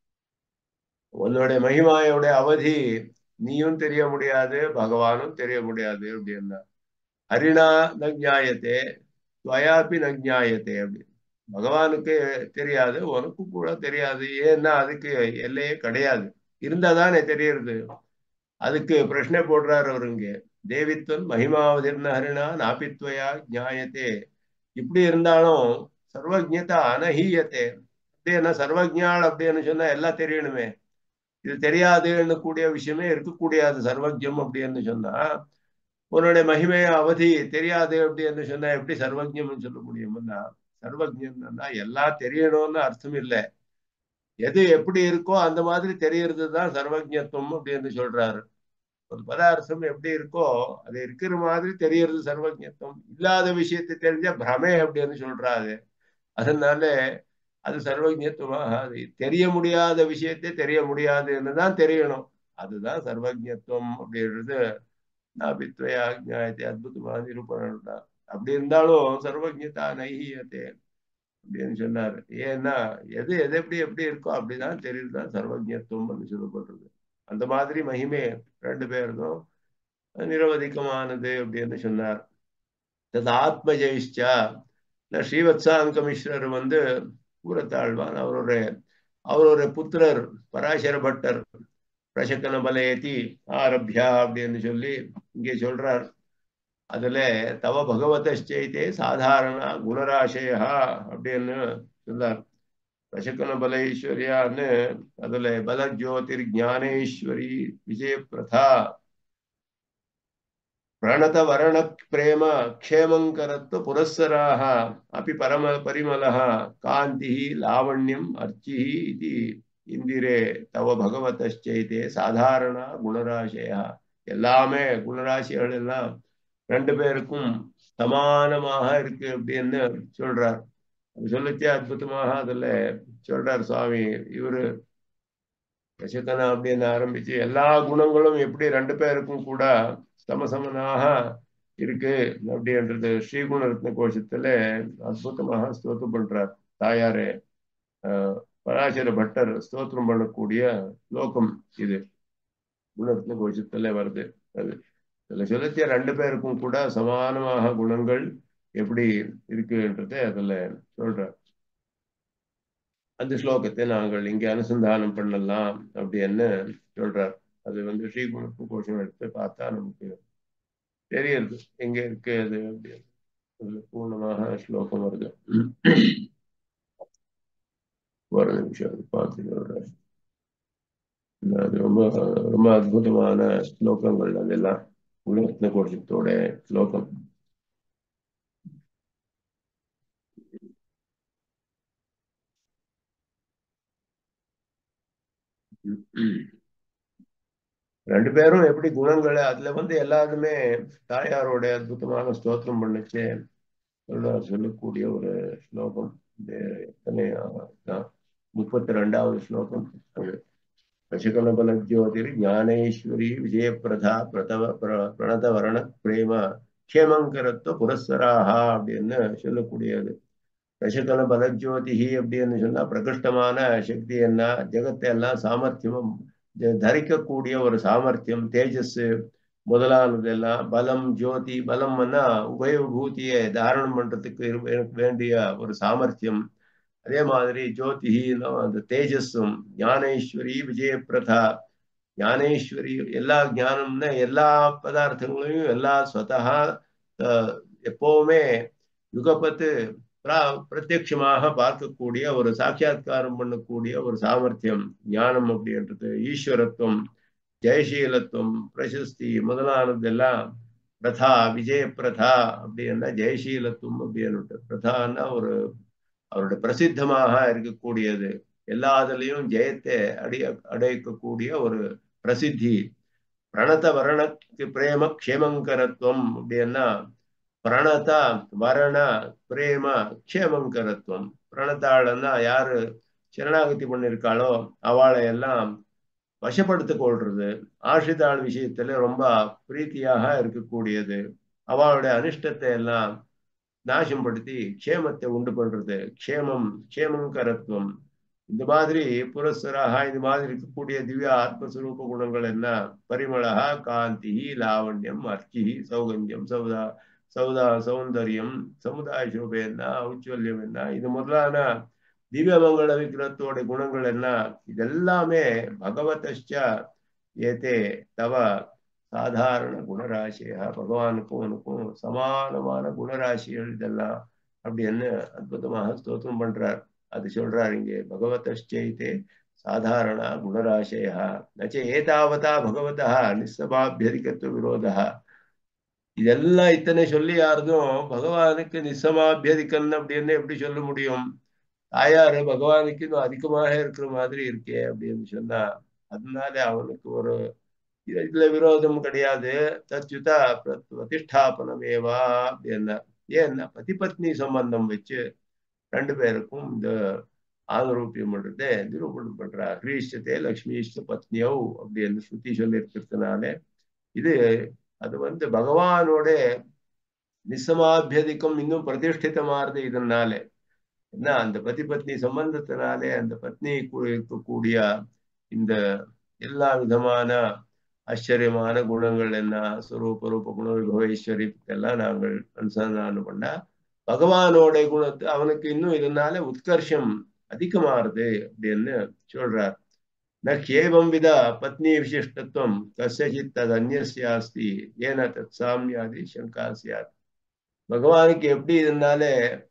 உன்னோட மகிமாயோட அவதி நீயும் தெரிய முடியாது பகவானும் தெரிய முடியாது அப்படின்னா ஹரிணா நஜாயத்தே துவயாபி நஜாயத்தே அப்படி பகவானுக்கு தெரியாது உனக்கு கூட தெரியாது ஏன்னா அதுக்கு எல்லையே கிடையாது இருந்தாதானே தெரியறது அதுக்கு பிரச்சனை போடுறாரு அவரு இங்க தேவித்வன் மகிமாவதிர்ன ஹரிணா நாபித்வயா ஜாயத்தே இப்படி இருந்தாலும் சர்வஜதா அனஹீயத்தே அப்படின்னா சர்வஜாள் அப்படின்னு சொன்னா எல்லாம் தெரியணுமே இது தெரியாதுன்னு கூடிய விஷயமே இருக்கக்கூடியது சர்வஜம் அப்படின்னு சொன்னா உன்னுடைய மகிமைய அவதி தெரியாது அப்படின்னு சொன்னா எப்படி சர்வஜம்னு சொல்ல முடியும்னா சர்வஜம்னா எல்லாம் தெரியணும்னு அர்த்தம் இல்லை எது எப்படி இருக்கோ அந்த மாதிரி தெரியறது தான் சர்வஜத்துவம் அப்படின்னு சொல்றாரு ஒரு பதார்த்தம் எப்படி இருக்கோ அது இருக்கிற மாதிரி தெரியறது சர்வஜத்துவம் இல்லாத விஷயத்தை தெரிஞ்ச பிரமே அப்படின்னு சொல்றாரு அதனால அது சர்வஜத்துவமாக அது தெரிய முடியாத விஷயத்தை தெரிய முடியாதுன்னு தான் தெரியணும் அதுதான் சர்வஜத்துவம் அப்படின்றது நாபித்வயா ஞாயத்தை அற்புதமாக நிரூபணம் தான் அப்படி இருந்தாலும் சர்வஜதா நைஹியத்தே அப்படின்னு சொன்னார் ஏன்னா எது எது எப்படி எப்படி இருக்கோ அப்படிதான் தெரியுதுதான் சர்வஜத்துவம்னு சொல்லப்படுறது அந்த மாதிரி மகிமே ரெண்டு பேருக்கும் நிரவதிக்கமானது அப்படின்னு சொன்னார் தது ஆத்மஜயிஷ்டா ஸ்ரீவத்சாங்க மிஸ்ரர் வந்து கூறத்தாழ்வான் அவருடைய அவருடைய புத்திரர் பராசர பட்டர் பிரசக்கன பலயதி ஆரம்பியா அப்படின்னு சொல்லி இங்கே சொல்றார் அதுல தவ பகவதே சாதாரண குணராசயா அப்படின்னு சொன்னார் பிரசக்கன பலேஸ்வரியான்னு அதுல பல ஜோதிர் ஞானேஸ்வரி விஜய பிரதா பிரணத வரண பிரேம க்ஷேமங்கரத்வ புரஸ்ஸராக அப்படி பரம பரிமளः காந்தி லாவண்யம் அர்ச்சி இது இந்திரே தவ பகவதே சாதாரண குணராசியா எல்லாமே குணராசிகள் எல்லாம் ரெண்டு பேருக்கும் சமானமாக இருக்கு அப்படின்னு சொல்றார் அது சொல்லிச்சே அற்புதமாக அதுல சொல்றார் சுவாமி இவரு ரசகனா அப்படின்னு ஆரம்பிச்சு எல்லா குணங்களும் எப்படி ரெண்டு பேருக்கும் கூட சமசமனாக இருக்கு அப்படின்றது ஸ்ரீகுணரத்ன கோஷத்துல அற்புதமாக ஸ்தோத்திரம் பண்றார் தாயாரே பராசர பட்டர் ஸ்தோத்திரம் பண்ணக்கூடிய லோகம் இது குணரத்ன கோஷத்துல வருது அது இதுல சொல்லத்திய ரெண்டு பேருக்கும் கூட சமானமாக குணங்கள் எப்படி இருக்குன்றத அதுல சொல்றார் அந்த ஸ்லோகத்தை நாங்கள் இங்க அனுசந்தானம் பண்ணலாம் அப்படின்னு சொல்றார் அது வந்து ஸ்ரீகுணத்து கோஷம் எடுத்து பார்த்தா நமக்கு தெரியுது எங்க இருக்கு அது அப்படின்னு பூர்ணமாக ஸ்லோகம் வருது ஒரு நிமிஷம் அது பார்த்து சொல்றேன் அது ரொம்ப ரொம்ப அற்புதமான ஸ்லோகங்கள் அதெல்லாம் குணரத்ன கோஷத்தோட ஸ்லோகம் ரெண்டு பேரும் எப்படி குணங்களை அதுல வந்து எல்லாருமே தாயாரோட அற்புதமான ஸ்தோத்திரம் பண்ணுச்சு சொல்ல சொல்லக்கூடிய ஒரு ஸ்லோகம் எத்தனை முப்பத்தி ரெண்டாவது ஸ்லோகம் அது பசுகலபல ஜோதிர் ஞானேஸ்வரி விஜயபிரதா பிரதவ பிரணதவரண பிரேம க்ஷேமங்கரத்துவ புரஸ்வராகா அப்படின்னு சொல்லக்கூடியது ரசகல பலஜோதிஹி அப்படின்னு சொன்னா பிரகிருஷ்டமான சக்தி என்ன ஜெகத்தை எல்லாம் சாமர்த்தியமும் தரிக்கக்கூடிய ஒரு சாமர்த்தியம் தேஜஸ் முதலானதெல்லாம் பலம் ஜோதி பலம்னா உபயபூதியை தாரணம் பண்றதுக்கு வேண்டிய ஒரு சாமர்த்தியம் அதே மாதிரி ஜோதிஹின்னா அந்த தேஜஸும் ஞானேஸ்வரி விஜயபிரதா ஞானேஸ்வரி எல்லா ஞானம்னா எல்லா பதார்த்தங்களையும் எல்லா ஸ்வதா எப்பவுமே யுகப்பத்து பிரத்யட்சமாக பார்க்கக்கூடிய ஒரு சாட்சா்காரம் பண்ணக்கூடிய ஒரு சாமர்த்தியம் ஞானம் அப்படின்றது ஈஸ்வரத்துவம் ஜெயசீலத்துவம் பிரசஸ்தி முதலானதெல்லாம் பிரதா விஜய பிரதா அப்படின்னா ஜெயசீலத்துவம் அப்படின்னு பிரதான்னா ஒரு அவருடைய பிரசித்தமாக இருக்கக்கூடியது எல்லாத்துலயும் ஜெயத்தை அடைய அடைக்கக்கூடிய ஒரு பிரசித்தி பிரணத வரணக்கு பிரேம க்ஷேமங்கரத்துவம் அப்படின்னா பிரணத வரண பிரேம க்ஷேமங்கரத்துவம் பிரணத்தாளன்னா யாரு சரணாகதி பண்ணிருக்காளோ அவளை எல்லாம் வசப்படுத்திக் கொள்றது ஆசிரிதாள் விஷயத்துல ரொம்ப பிரீத்தியாக இருக்கக்கூடியது அவளுடைய அனிஷ்டத்தை எல்லாம் நாசம்படுத்தி க்ஷேமத்தை உண்டு பண்றது க்ஷேமம் க்ஷேமங்கரத்துவம் இந்த மாதிரி புரஸ்வராக இந்த மாதிரி இருக்கக்கூடிய திவ்ய ஆத்மஸ்வரூப குணங்கள் என்ன பரிமளா காந்தி லாவண்யம் அர்ச்சி சௌகந்தியம் சௌதா சௌதா சௌந்தரியம் சமுதாய சோபை என்ன ஔச்சுவல்யம் என்ன இது முதலான திவ்யமங்கள விக்கிரத்தோட குணங்கள் என்ன இதெல்லாமே பகவதச்ச ஏதே தவ சாதாரண குணராசியா பகவானுக்கும் உனக்கும் சமானமான குணராசிகள் இதெல்லாம் அப்படின்னு அற்புதமாக ஸ்தோத்திரம் பண்றார் அது சொல்றார் இங்கே பகவதச்சைத்தே சாதாரண குணராசயா நச்ச ஏதாவதா பகவதா நிசமாபியதிகத்துவ விரோதா இதெல்லாம் இத்தனை சொல்லி யாருதும் பகவானுக்கு நிசமாபியதிக்கன் அப்படின்னு எப்படி சொல்ல முடியும் தாயாரு பகவானுக்கு இன்னும் அதிகமாக இருக்கிற மாதிரி இருக்கே அப்படின்னு சொன்னா அதனால அவனுக்கு ஒரு இதுல விரோதம் கிடையாது தச்சுதா பிரதிஷ்டாபனமேவா அப்படின்னா ஏன்னா பதி பத்னி சம்பந்தம் வச்சு ரெண்டு பேருக்கும் இந்த ஆதரூபியம் பண்றதை நிரூபணம் பண்றா ஹ்ரீஷ்டத்தை லக்ஷ்மிஷ்ட பத்னியோ அப்படின்னு ஸ்ருதி சொல்லி இருக்கிறதுனால இது அது வந்து பகவானோட நிசமாபியதிக்கம் இன்னும் பிரதிஷ்டிதமாறுது இதனால என்ன அந்த பதி பத்னி சம்பந்தத்தினாலே அந்த பத்னி இருக்கக்கூடிய இந்த எல்லா விதமான ஆச்சரியமான குணங்கள் என்ன ஸ்வரூப ரூப குண விபவேஸ்வரி எல்லாம் நாங்கள் அனுசந்தானம் பண்ணா பகவானோட குணத்தை அவனுக்கு இன்னும் இதனால உத்கர்ஷம் அதிகமாறுது அப்படின்னு சொல்றார் ந கேவம் வித பத்னி விசிஷ்டத்துவம் கசித் தது அந்நியாஸ்தி ஏன தத் சாமியாதி சங்கா சியாத் பகவானுக்கு எப்படி இதனால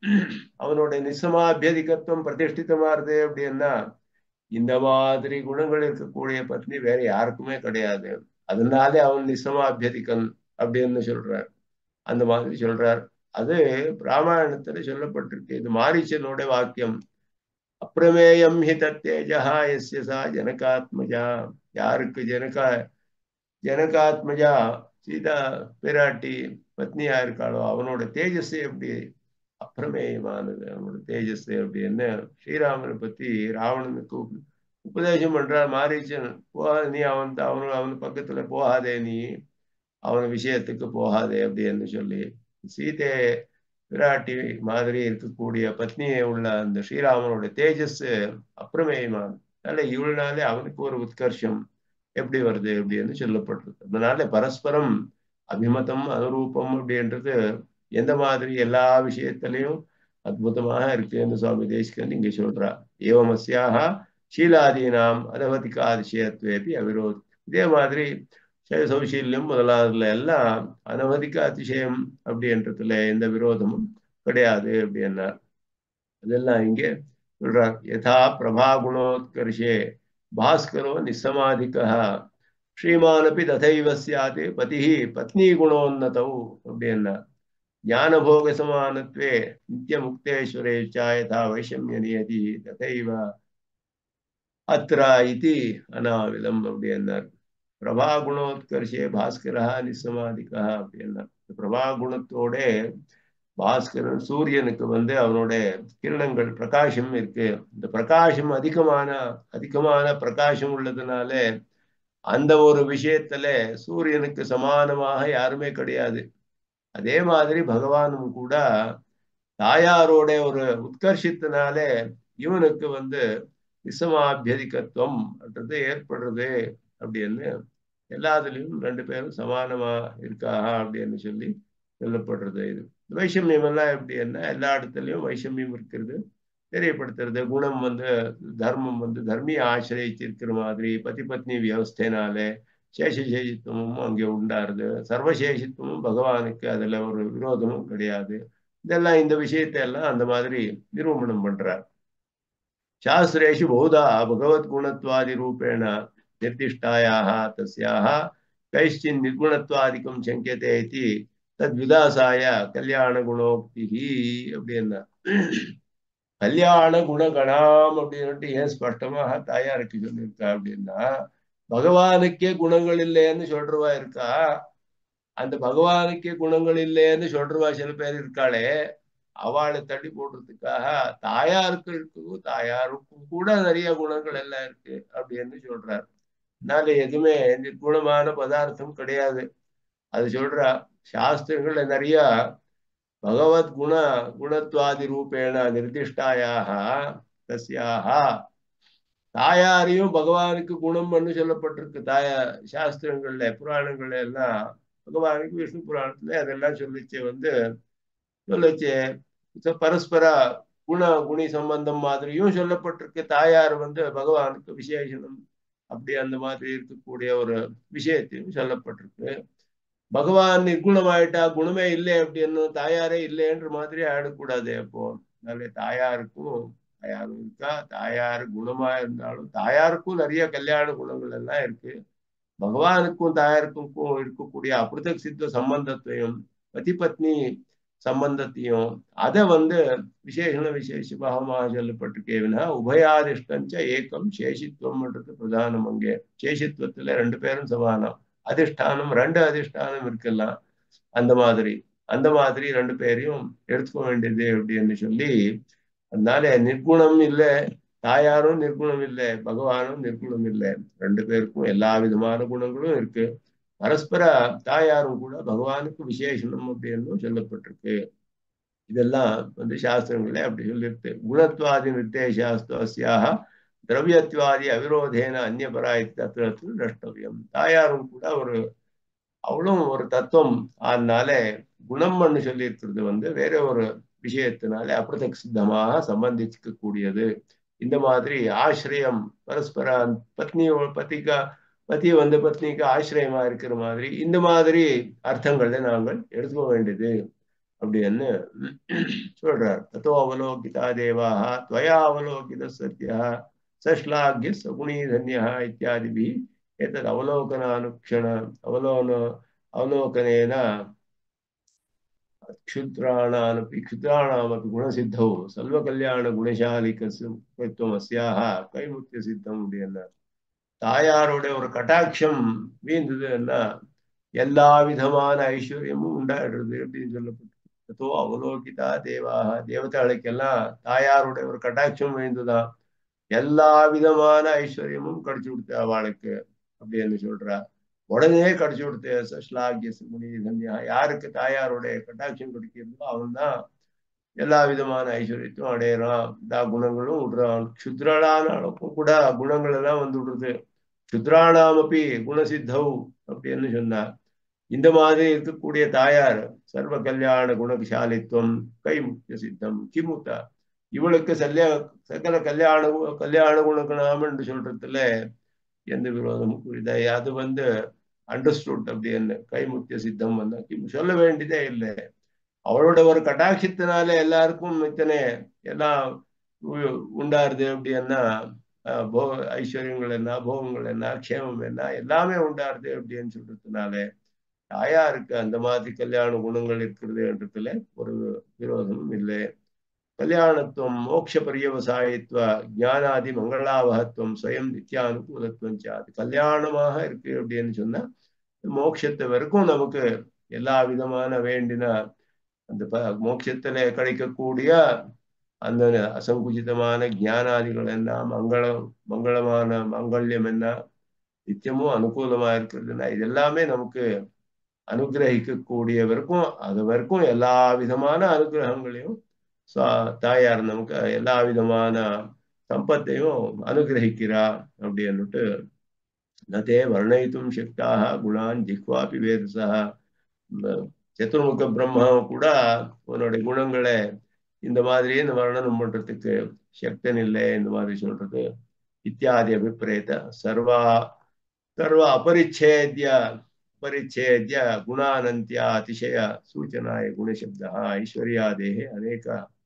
அவனோட நிசமாபியதிகத்துவம் பிரதிஷ்டிதமாறுது அப்படின்னா இந்த மாதிரி குணங்கள் இருக்கக்கூடிய பத்னி வேற யாருக்குமே கிடையாது அதனாலே அவன் நிசமாபியதிகன் அப்படின்னு சொல்றார் அந்த மாதிரி சொல்றார் அது ராமாயணத்துல சொல்லப்பட்டிருக்கு இது மாரீச்சனோட வாக்கியம் அப்பிரமேயம் ஹி தத்தேஜா எஸ்ய சா ஜனகாத்மஜா யாருக்கு ஜனகா ஜனகாத்மஜா சீதா பிராட்டி பத்னியா இருக்காளோ அவனோட தேஜஸ் எப்படி அப்பிரமேயமானது அவனோட தேஜஸ் அப்படின்னு ஸ்ரீராமனை பத்தி ராவணனுக்கு உபதேசம் பண்றார் மாரீச்சன் போகாத நீ அவன் அவனு அவன் பக்கத்துல போகாதே நீ அவன் விஷயத்துக்கு போகாதே அப்படின்னு சொல்லி சீதை விராட்டி மாதிரி இருக்கக்கூடிய பத்னியை உள்ள அந்த ஸ்ரீராமனோட தேஜஸ் அப்பிரமேயமான அதனால இவள்னாலே அவனுக்கு ஒரு உத்கர்ஷம் எப்படி வருது அப்படின்னு சொல்லப்பட்டிருக்கு அதனால பரஸ்பரம் அபிமதம் அனுரூபம் அப்படின்றது எந்த மாதிரி எல்லா விஷயத்திலையும் அற்புதமாக இருக்குன்னு சுவாமி தேசிகன் இங்க சொல்றா ஏவமஸ்யாக ஷீலாதீனாம் அனவதிகாதிசயத்வேபி அவிரோத் இதே மாதிரி சௌசீல்யம் முதலாவதுல எல்லாம் அனவதிக அதிசயம் அப்படின்றதுல எந்த விரோதமும் கிடையாது அப்படின்னா அதெல்லாம் இங்கே சொல்றார் யதா பிரபா குணோத்கர்ஷே பாஸ்கரோ நிசமாதிக ஸ்ரீமானப்பி ததைவ சியாத் பதி பத்னி குணோன்னதௌ அப்படின்னா ஞானபோக சமானத்வே நித்திய முக்தேஸ்வரே யதா வைஷமிய நியதி ததைவ அத்ரா இது அனாவிலம் அப்படின்னார் பிரபா குணோத்கர்ஷே பாஸ்கரா நிசமாதிகா அப்படின்னா பிரபா குணத்தோட பாஸ்கரன் சூரியனுக்கு வந்து அவனோட கிரணங்கள் பிரகாசம் இருக்கு இந்த பிரகாசம் அதிகமான அதிகமான பிரகாசம் உள்ளதுனால அந்த ஒரு விஷயத்துல சூரியனுக்கு சமானமாக யாருமே கிடையாது அதே மாதிரி பகவானும் கூட தாயாரோட ஒரு உத்கர்ஷத்தினால இவனுக்கு வந்து நிசமாபியதிகத்துவம் என்றது ஏற்படுறது அப்படின்னு எல்லாத்துலயும் ரெண்டு பேரும் சமானமா இருக்கா அப்படின்னு சொல்லி சொல்லப்படுறது இது வைஷமியம் எல்லாம் எப்படி என்ன எல்லா இடத்துலயும் வைஷமியம் இருக்கிறது தெரியப்படுத்துறது குணம் வந்து தர்மம் வந்து தர்மிய ஆசிரியச்சிருக்கிற மாதிரி பதி பத்னி வியவஸ்தைனாலே சேஷசேஷித்துவமும் அங்கே உண்டாருது சர்வசேஷித்துவமும் பகவானுக்கு அதுல ஒரு விரோதமும் கிடையாது இதெல்லாம் இந்த விஷயத்தை எல்லாம் அந்த மாதிரி நிரூபணம் பண்றார் சாஸ்திரேஷு பௌதா பகவத் குணத்வாதி ரூபேண निर्दिष्टायाः तस्याः कैश्चिन् निर्गुणत्वादिकं शङ्क्यते इति तद्विदासाय கல்யாணகுணோக்திஹ அப்படின்னா கல்யாண குணகணாம் அப்படின்ட்டு ஏன் ஸ்பஷ்டமாக தாயாருக்கு சொல்லியிருக்கா அப்படின்னா பகவானுக்கே குணங்கள் இல்லைன்னு சொல்றவா இருக்கா அந்த பகவானுக்கே குணங்கள் இல்லைன்னு சொல்றவா சில பேர் இருக்காளே அவளை தள்ளி போடுறதுக்காக தாயாருக்கு இருக்கு தாயாருக்கும் கூட நிறைய குணங்கள் எல்லாம் இருக்கு அப்படின்னு சொல்றாரு அதனால எதுவுமே நிர்குணமான பதார்த்தம் கிடையாது அது சொல்றா சாஸ்திரங்கள்ல நிறைய பகவத் குண குணத்வாதி ரூபேண நிர்திஷ்டாயாக தஸ்யாக தாயாரையும் பகவானுக்கு குணம் பண்ணு சொல்லப்பட்டிருக்கு தாயா சாஸ்திரங்கள்ல புராணங்கள்ல எல்லாம் பகவானுக்கு விஷ்ணு புராணத்துல அதெல்லாம் சொல்லிச்சு வந்து சொல்லிச்சு பரஸ்பர குண குணி சம்பந்தம் மாதிரியும் சொல்லப்பட்டிருக்கு தாயார் வந்து பகவானுக்கு விசேஷனம் அப்படி அந்த மாதிரி இருக்கக்கூடிய ஒரு விஷயத்தையும் சொல்லப்பட்டிருக்கு பகவான் நிர்குணமாயிட்டா குணமே இல்லை அப்படின்னு தாயாரே இல்லைன்ற மாதிரி ஆயிடக்கூடாது அப்போ அதனால தாயாருக்கும் தாயாரும் இருக்கா தாயார் குணமா இருந்தாலும் தாயாருக்கும் நிறைய கல்யாண குணங்கள் எல்லாம் இருக்கு பகவானுக்கும் தாயாருக்கும் இருக்கக்கூடிய அபிருதக் சித்த சம்பந்தத்தையும் பதி பத்னி சம்பந்தத்தையும் அதை வந்து விசேஷண விசேஷ பாகமாக சொல்லப்பட்டிருக்கேவினா உபயாதிஷ்டஞ்ச ஏக்கம் சேஷித்துவம்ன்றது பிரதானம் அங்கே சேஷித்துவத்துல ரெண்டு பேரும் சமானம் அதிஷ்டானம் ரெண்டு அதிஷ்டானம் இருக்கலாம் அந்த மாதிரி அந்த மாதிரி ரெண்டு பேரையும் எடுத்துக்க வேண்டியது அப்படின்னு சொல்லி அதனால நிர்குணம் இல்லை தாயாரும் நிர்குணம் இல்லை பகவானும் நிர்குணம் இல்லை ரெண்டு பேருக்கும் எல்லா விதமான குணங்களும் இருக்கு பரஸ்பர தாயாரும் கூட பகவானுக்கு விசேஷனம் அப்படின்னு சொல்லப்பட்டிருக்கு இதெல்லாம் வந்து சாஸ்திரங்களே அப்படி சொல்லியிருக்கு குணத்வாதி நிர்தேசாஸ்தியாக திரவியத்வாதி அவிரோதேன அந்நியபராய் தத்துவத்தில் நஷ்டவியம் தாயாரும் கூட ஒரு அவளும் ஒரு தத்துவம் அதனால குணம்னு சொல்லி இருக்கிறது வந்து வேற ஒரு விஷயத்தினால அப்பிரதக் சித்தமாக சம்பந்திக்க கூடியது இந்த மாதிரி ஆசிரியம் பரஸ்பர பத்னியோ பத்திகா பத்தி வந்து பத்னிக்கு ஆசிரியமா இருக்கிற மாதிரி இந்த மாதிரி அர்த்தங்களை நாங்கள் எடுத்துக்க வேண்டியது அப்படின்னு சொல்றார் தத்தோ அவலோகிதா தேவாக துவயா அவலோகித சத்யா சஷ்லாகிய சகுணி தன்யா இத்தியாதிபி एतद् अवलोकनानुक्षण अवलोन अवलोकनेन क्षुद्राणामपि क्षुद्राणामपि गुणसिद्धौ சர்வகல்யாண அஸ்யாக கைமுத்திய சித்தம் அப்படின்னு தாயாருடைய ஒரு கட்டாட்சம் வீந்ததுன்னா எல்லா விதமான ஐஸ்வர்யமும் உண்டாடுறது அப்படின்னு சொல்லப்பட்டு அவலோகிதா தேவாக தேவதாளுக்கெல்லாம் தாயாருடைய ஒரு கட்டாட்சம் விழுந்துதான் எல்லா விதமான ஐஸ்வர்யமும் கிடைச்சு கொடுத்த அவளுக்கு அப்படின்னு சொல்றா உடனே கிடைச்சு கொடுத்த ஸ்லாகிய முனி தன்யா யாருக்கு தாயாருடைய கட்டாட்சம் கிடைக்கிறதோ அவன் தான் எல்லா விதமான ஐஸ்வர்யத்தையும் அடையிறான் எல்லா குணங்களும் விடுறான் சுத்ரலான அளவுக்கும் கூட குணங்கள் எல்லாம் வந்து விடுறது சுத்ராணாமப்பி குணசித்தௌ அப்படின்னு சொன்னார் இந்த மாதிரி இருக்கக்கூடிய தாயார் சர்வ கல்யாண குணசாலித்துவம் கை முக்கிய சித்தம் கிமுத்தா இவளுக்கு சல்யா சகல கல்யாண கல்யாண குணகுணாம் என்று சொல்றதுல எந்த விரோதமும் புரியுதா அது வந்து அண்டர்ஸ்டுட் அப்படின்னு கைமுத்திய சித்தம் வந்து சொல்ல வேண்டியதே இல்லை அவளோட ஒரு கட்டாட்சத்தினால எல்லாருக்கும் இத்தனை எல்லாம் உண்டாருது அப்படின்னா போ ஐஸ்வர்யங்கள் என்ன போகங்கள் என்ன க்ஷேமம் என்ன எல்லாமே உண்டாருது அப்படின்னு சொல்றதுனால தாயாருக்கு அந்த மாதிரி கல்யாண குணங்கள் இருக்கிறது என்றதுல ஒரு விரோதமும் இல்லை கல்யாணத்துவம் மோட்ச பரியவசாயித்வ ஞானாதி மங்களாவகத்துவம் சுயம் நித்தியானுகூலத்துவம் அது கல்யாணமாக இருக்கு அப்படின்னு சொன்னா மோட்சத்தை வரைக்கும் நமக்கு எல்லா விதமான வேண்டின அந்த மோட்சத்துல கிடைக்கக்கூடிய அந்த அசங்குச்சிதமான ஞானாதிகள் என்ன மங்களம் மங்களமான மங்கள்யம் என்ன நித்தியமும் அனுகூலமா இருக்கிறதுனா இது எல்லாமே நமக்கு அனுகிரகிக்கக்கூடிய வரைக்கும் அது வரைக்கும் எல்லா விதமான அனுகிரகங்களையும் தாயார் நமக்கு எல்லா விதமான சம்பத்தையும் அனுகிரகிக்கிறா அப்படின்னுட்டு நதே வர்ணயித்தும் சக்தாக குணான் ஜிஹ்வாபி வேதசா சத்துர்முக பிரம்மா கூட உன்னுடைய குணங்களை இந்த மாதிரி இந்த வர்ணனம் பண்றதுக்கு சக்தன் இல்லை இந்த மாதிரி சொல்றது இத்தியாதி அபிப்பிரேத சர்வா சர்வ அபரிச்சேத்ய परिच्छेद्य गुणानन्त्या अतिशय सूचनाय गुणशब्दः ऐश्वर्यादेः अनेक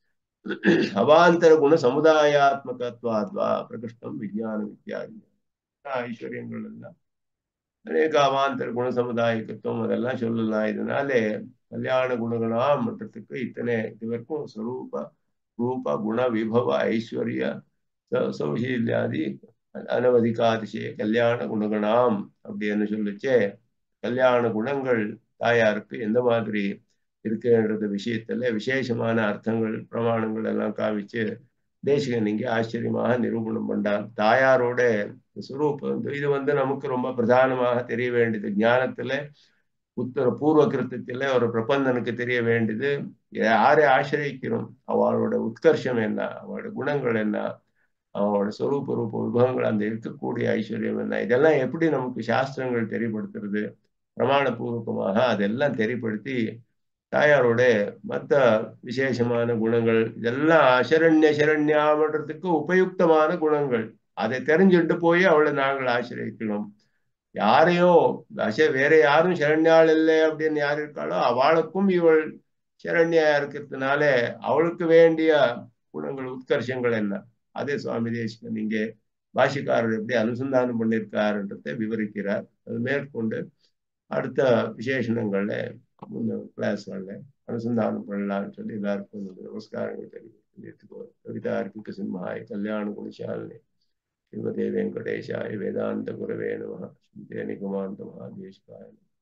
अवान्तरगुणसमुदायात्मकत्वाद्वा प्रकृष्टं विज्ञानम् इत्यादि ஐஸ்வர்யங்கள்லாம் அநேக அவாந்தர குண சமுதாயத்துவம் அதெல்லாம் சொல்லலாம் இதனாலே கல்யாண குணகணாம் மன்றத்துக்கு இத்தனை இது வரைக்கும் ஸ்வரூப ரூப குண விபவ ஐஸ்வர்ய சௌசீல்யாதி அனவதிகாதிசய கல்யாண குணகணாம் அப்படின்னு சொல்லிச்சே கல்யாண குணங்கள் தாயாருக்கு எந்த மாதிரி இருக்குன்றது விஷயத்துல விசேஷமான அர்த்தங்கள் பிரமாணங்கள் எல்லாம் காமிச்சு தேசிகன் இங்கே ஆச்சரியமாக நிரூபணம் பண்ணார் தாயாரோட சுரூபம் இது வந்து நமக்கு ரொம்ப பிரதானமாக தெரிய வேண்டியது ஞானத்துல உத்தர பூர்வ கிருத்தத்துல ஒரு பிரபந்தனுக்கு தெரிய வேண்டியது யாரை ஆசிரியக்கிறோம் அவளோட உத்கர்ஷம் என்ன அவளோட குணங்கள் என்ன அவனோட சொரூப ரூப விபவங்கள் அந்த இருக்கக்கூடிய ஐஸ்வர்யம் என்ன இதெல்லாம் எப்படி நமக்கு சாஸ்திரங்கள் தெரியப்படுத்துறது பிரமாணபூர்வகமாக அதெல்லாம் தெரியப்படுத்தி தாயாரோட மற்ற விசேஷமான குணங்கள் இதெல்லாம் அசரண்ய சரண்யாமன்றதுக்கு உபயுக்தமான குணங்கள் அதை தெரிஞ்சுட்டு போய் அவளை நாங்கள் ஆசிரியக்கணும் யாரையும் அச வேற யாரும் சரண்யாள் இல்லை அப்படின்னு யார் இருக்காளோ அவளுக்கும் இவள் சரண்யா இருக்கிறதுனால அவளுக்கு வேண்டிய குணங்கள் உத்கர்ஷங்கள் என்ன அதே சுவாமி தேசிகன் இங்கே பாஷிக்காரர் எப்படி அனுசந்தானம் பண்ணியிருக்காருன்றதை விவரிக்கிறார் அது மேற்கொண்டு அடுத்த விசேஷணங்கள்ல முன்ன கிளாஸ்கள்ல அனுசந்தானம் பண்ணலாம்னு சொல்லி எல்லாருக்கும் நமஸ்காரங்கள் தெரிவித்துக்கோ கவிதார்க்கிக சிம்ஹாய் கல்யாண குணசாலினி ஸ்ரீமதே வெங்கடேஷாய வேதாந்த குரவே நம ஸ்ரீதே நிகமாந்த மகாதேஷ்காய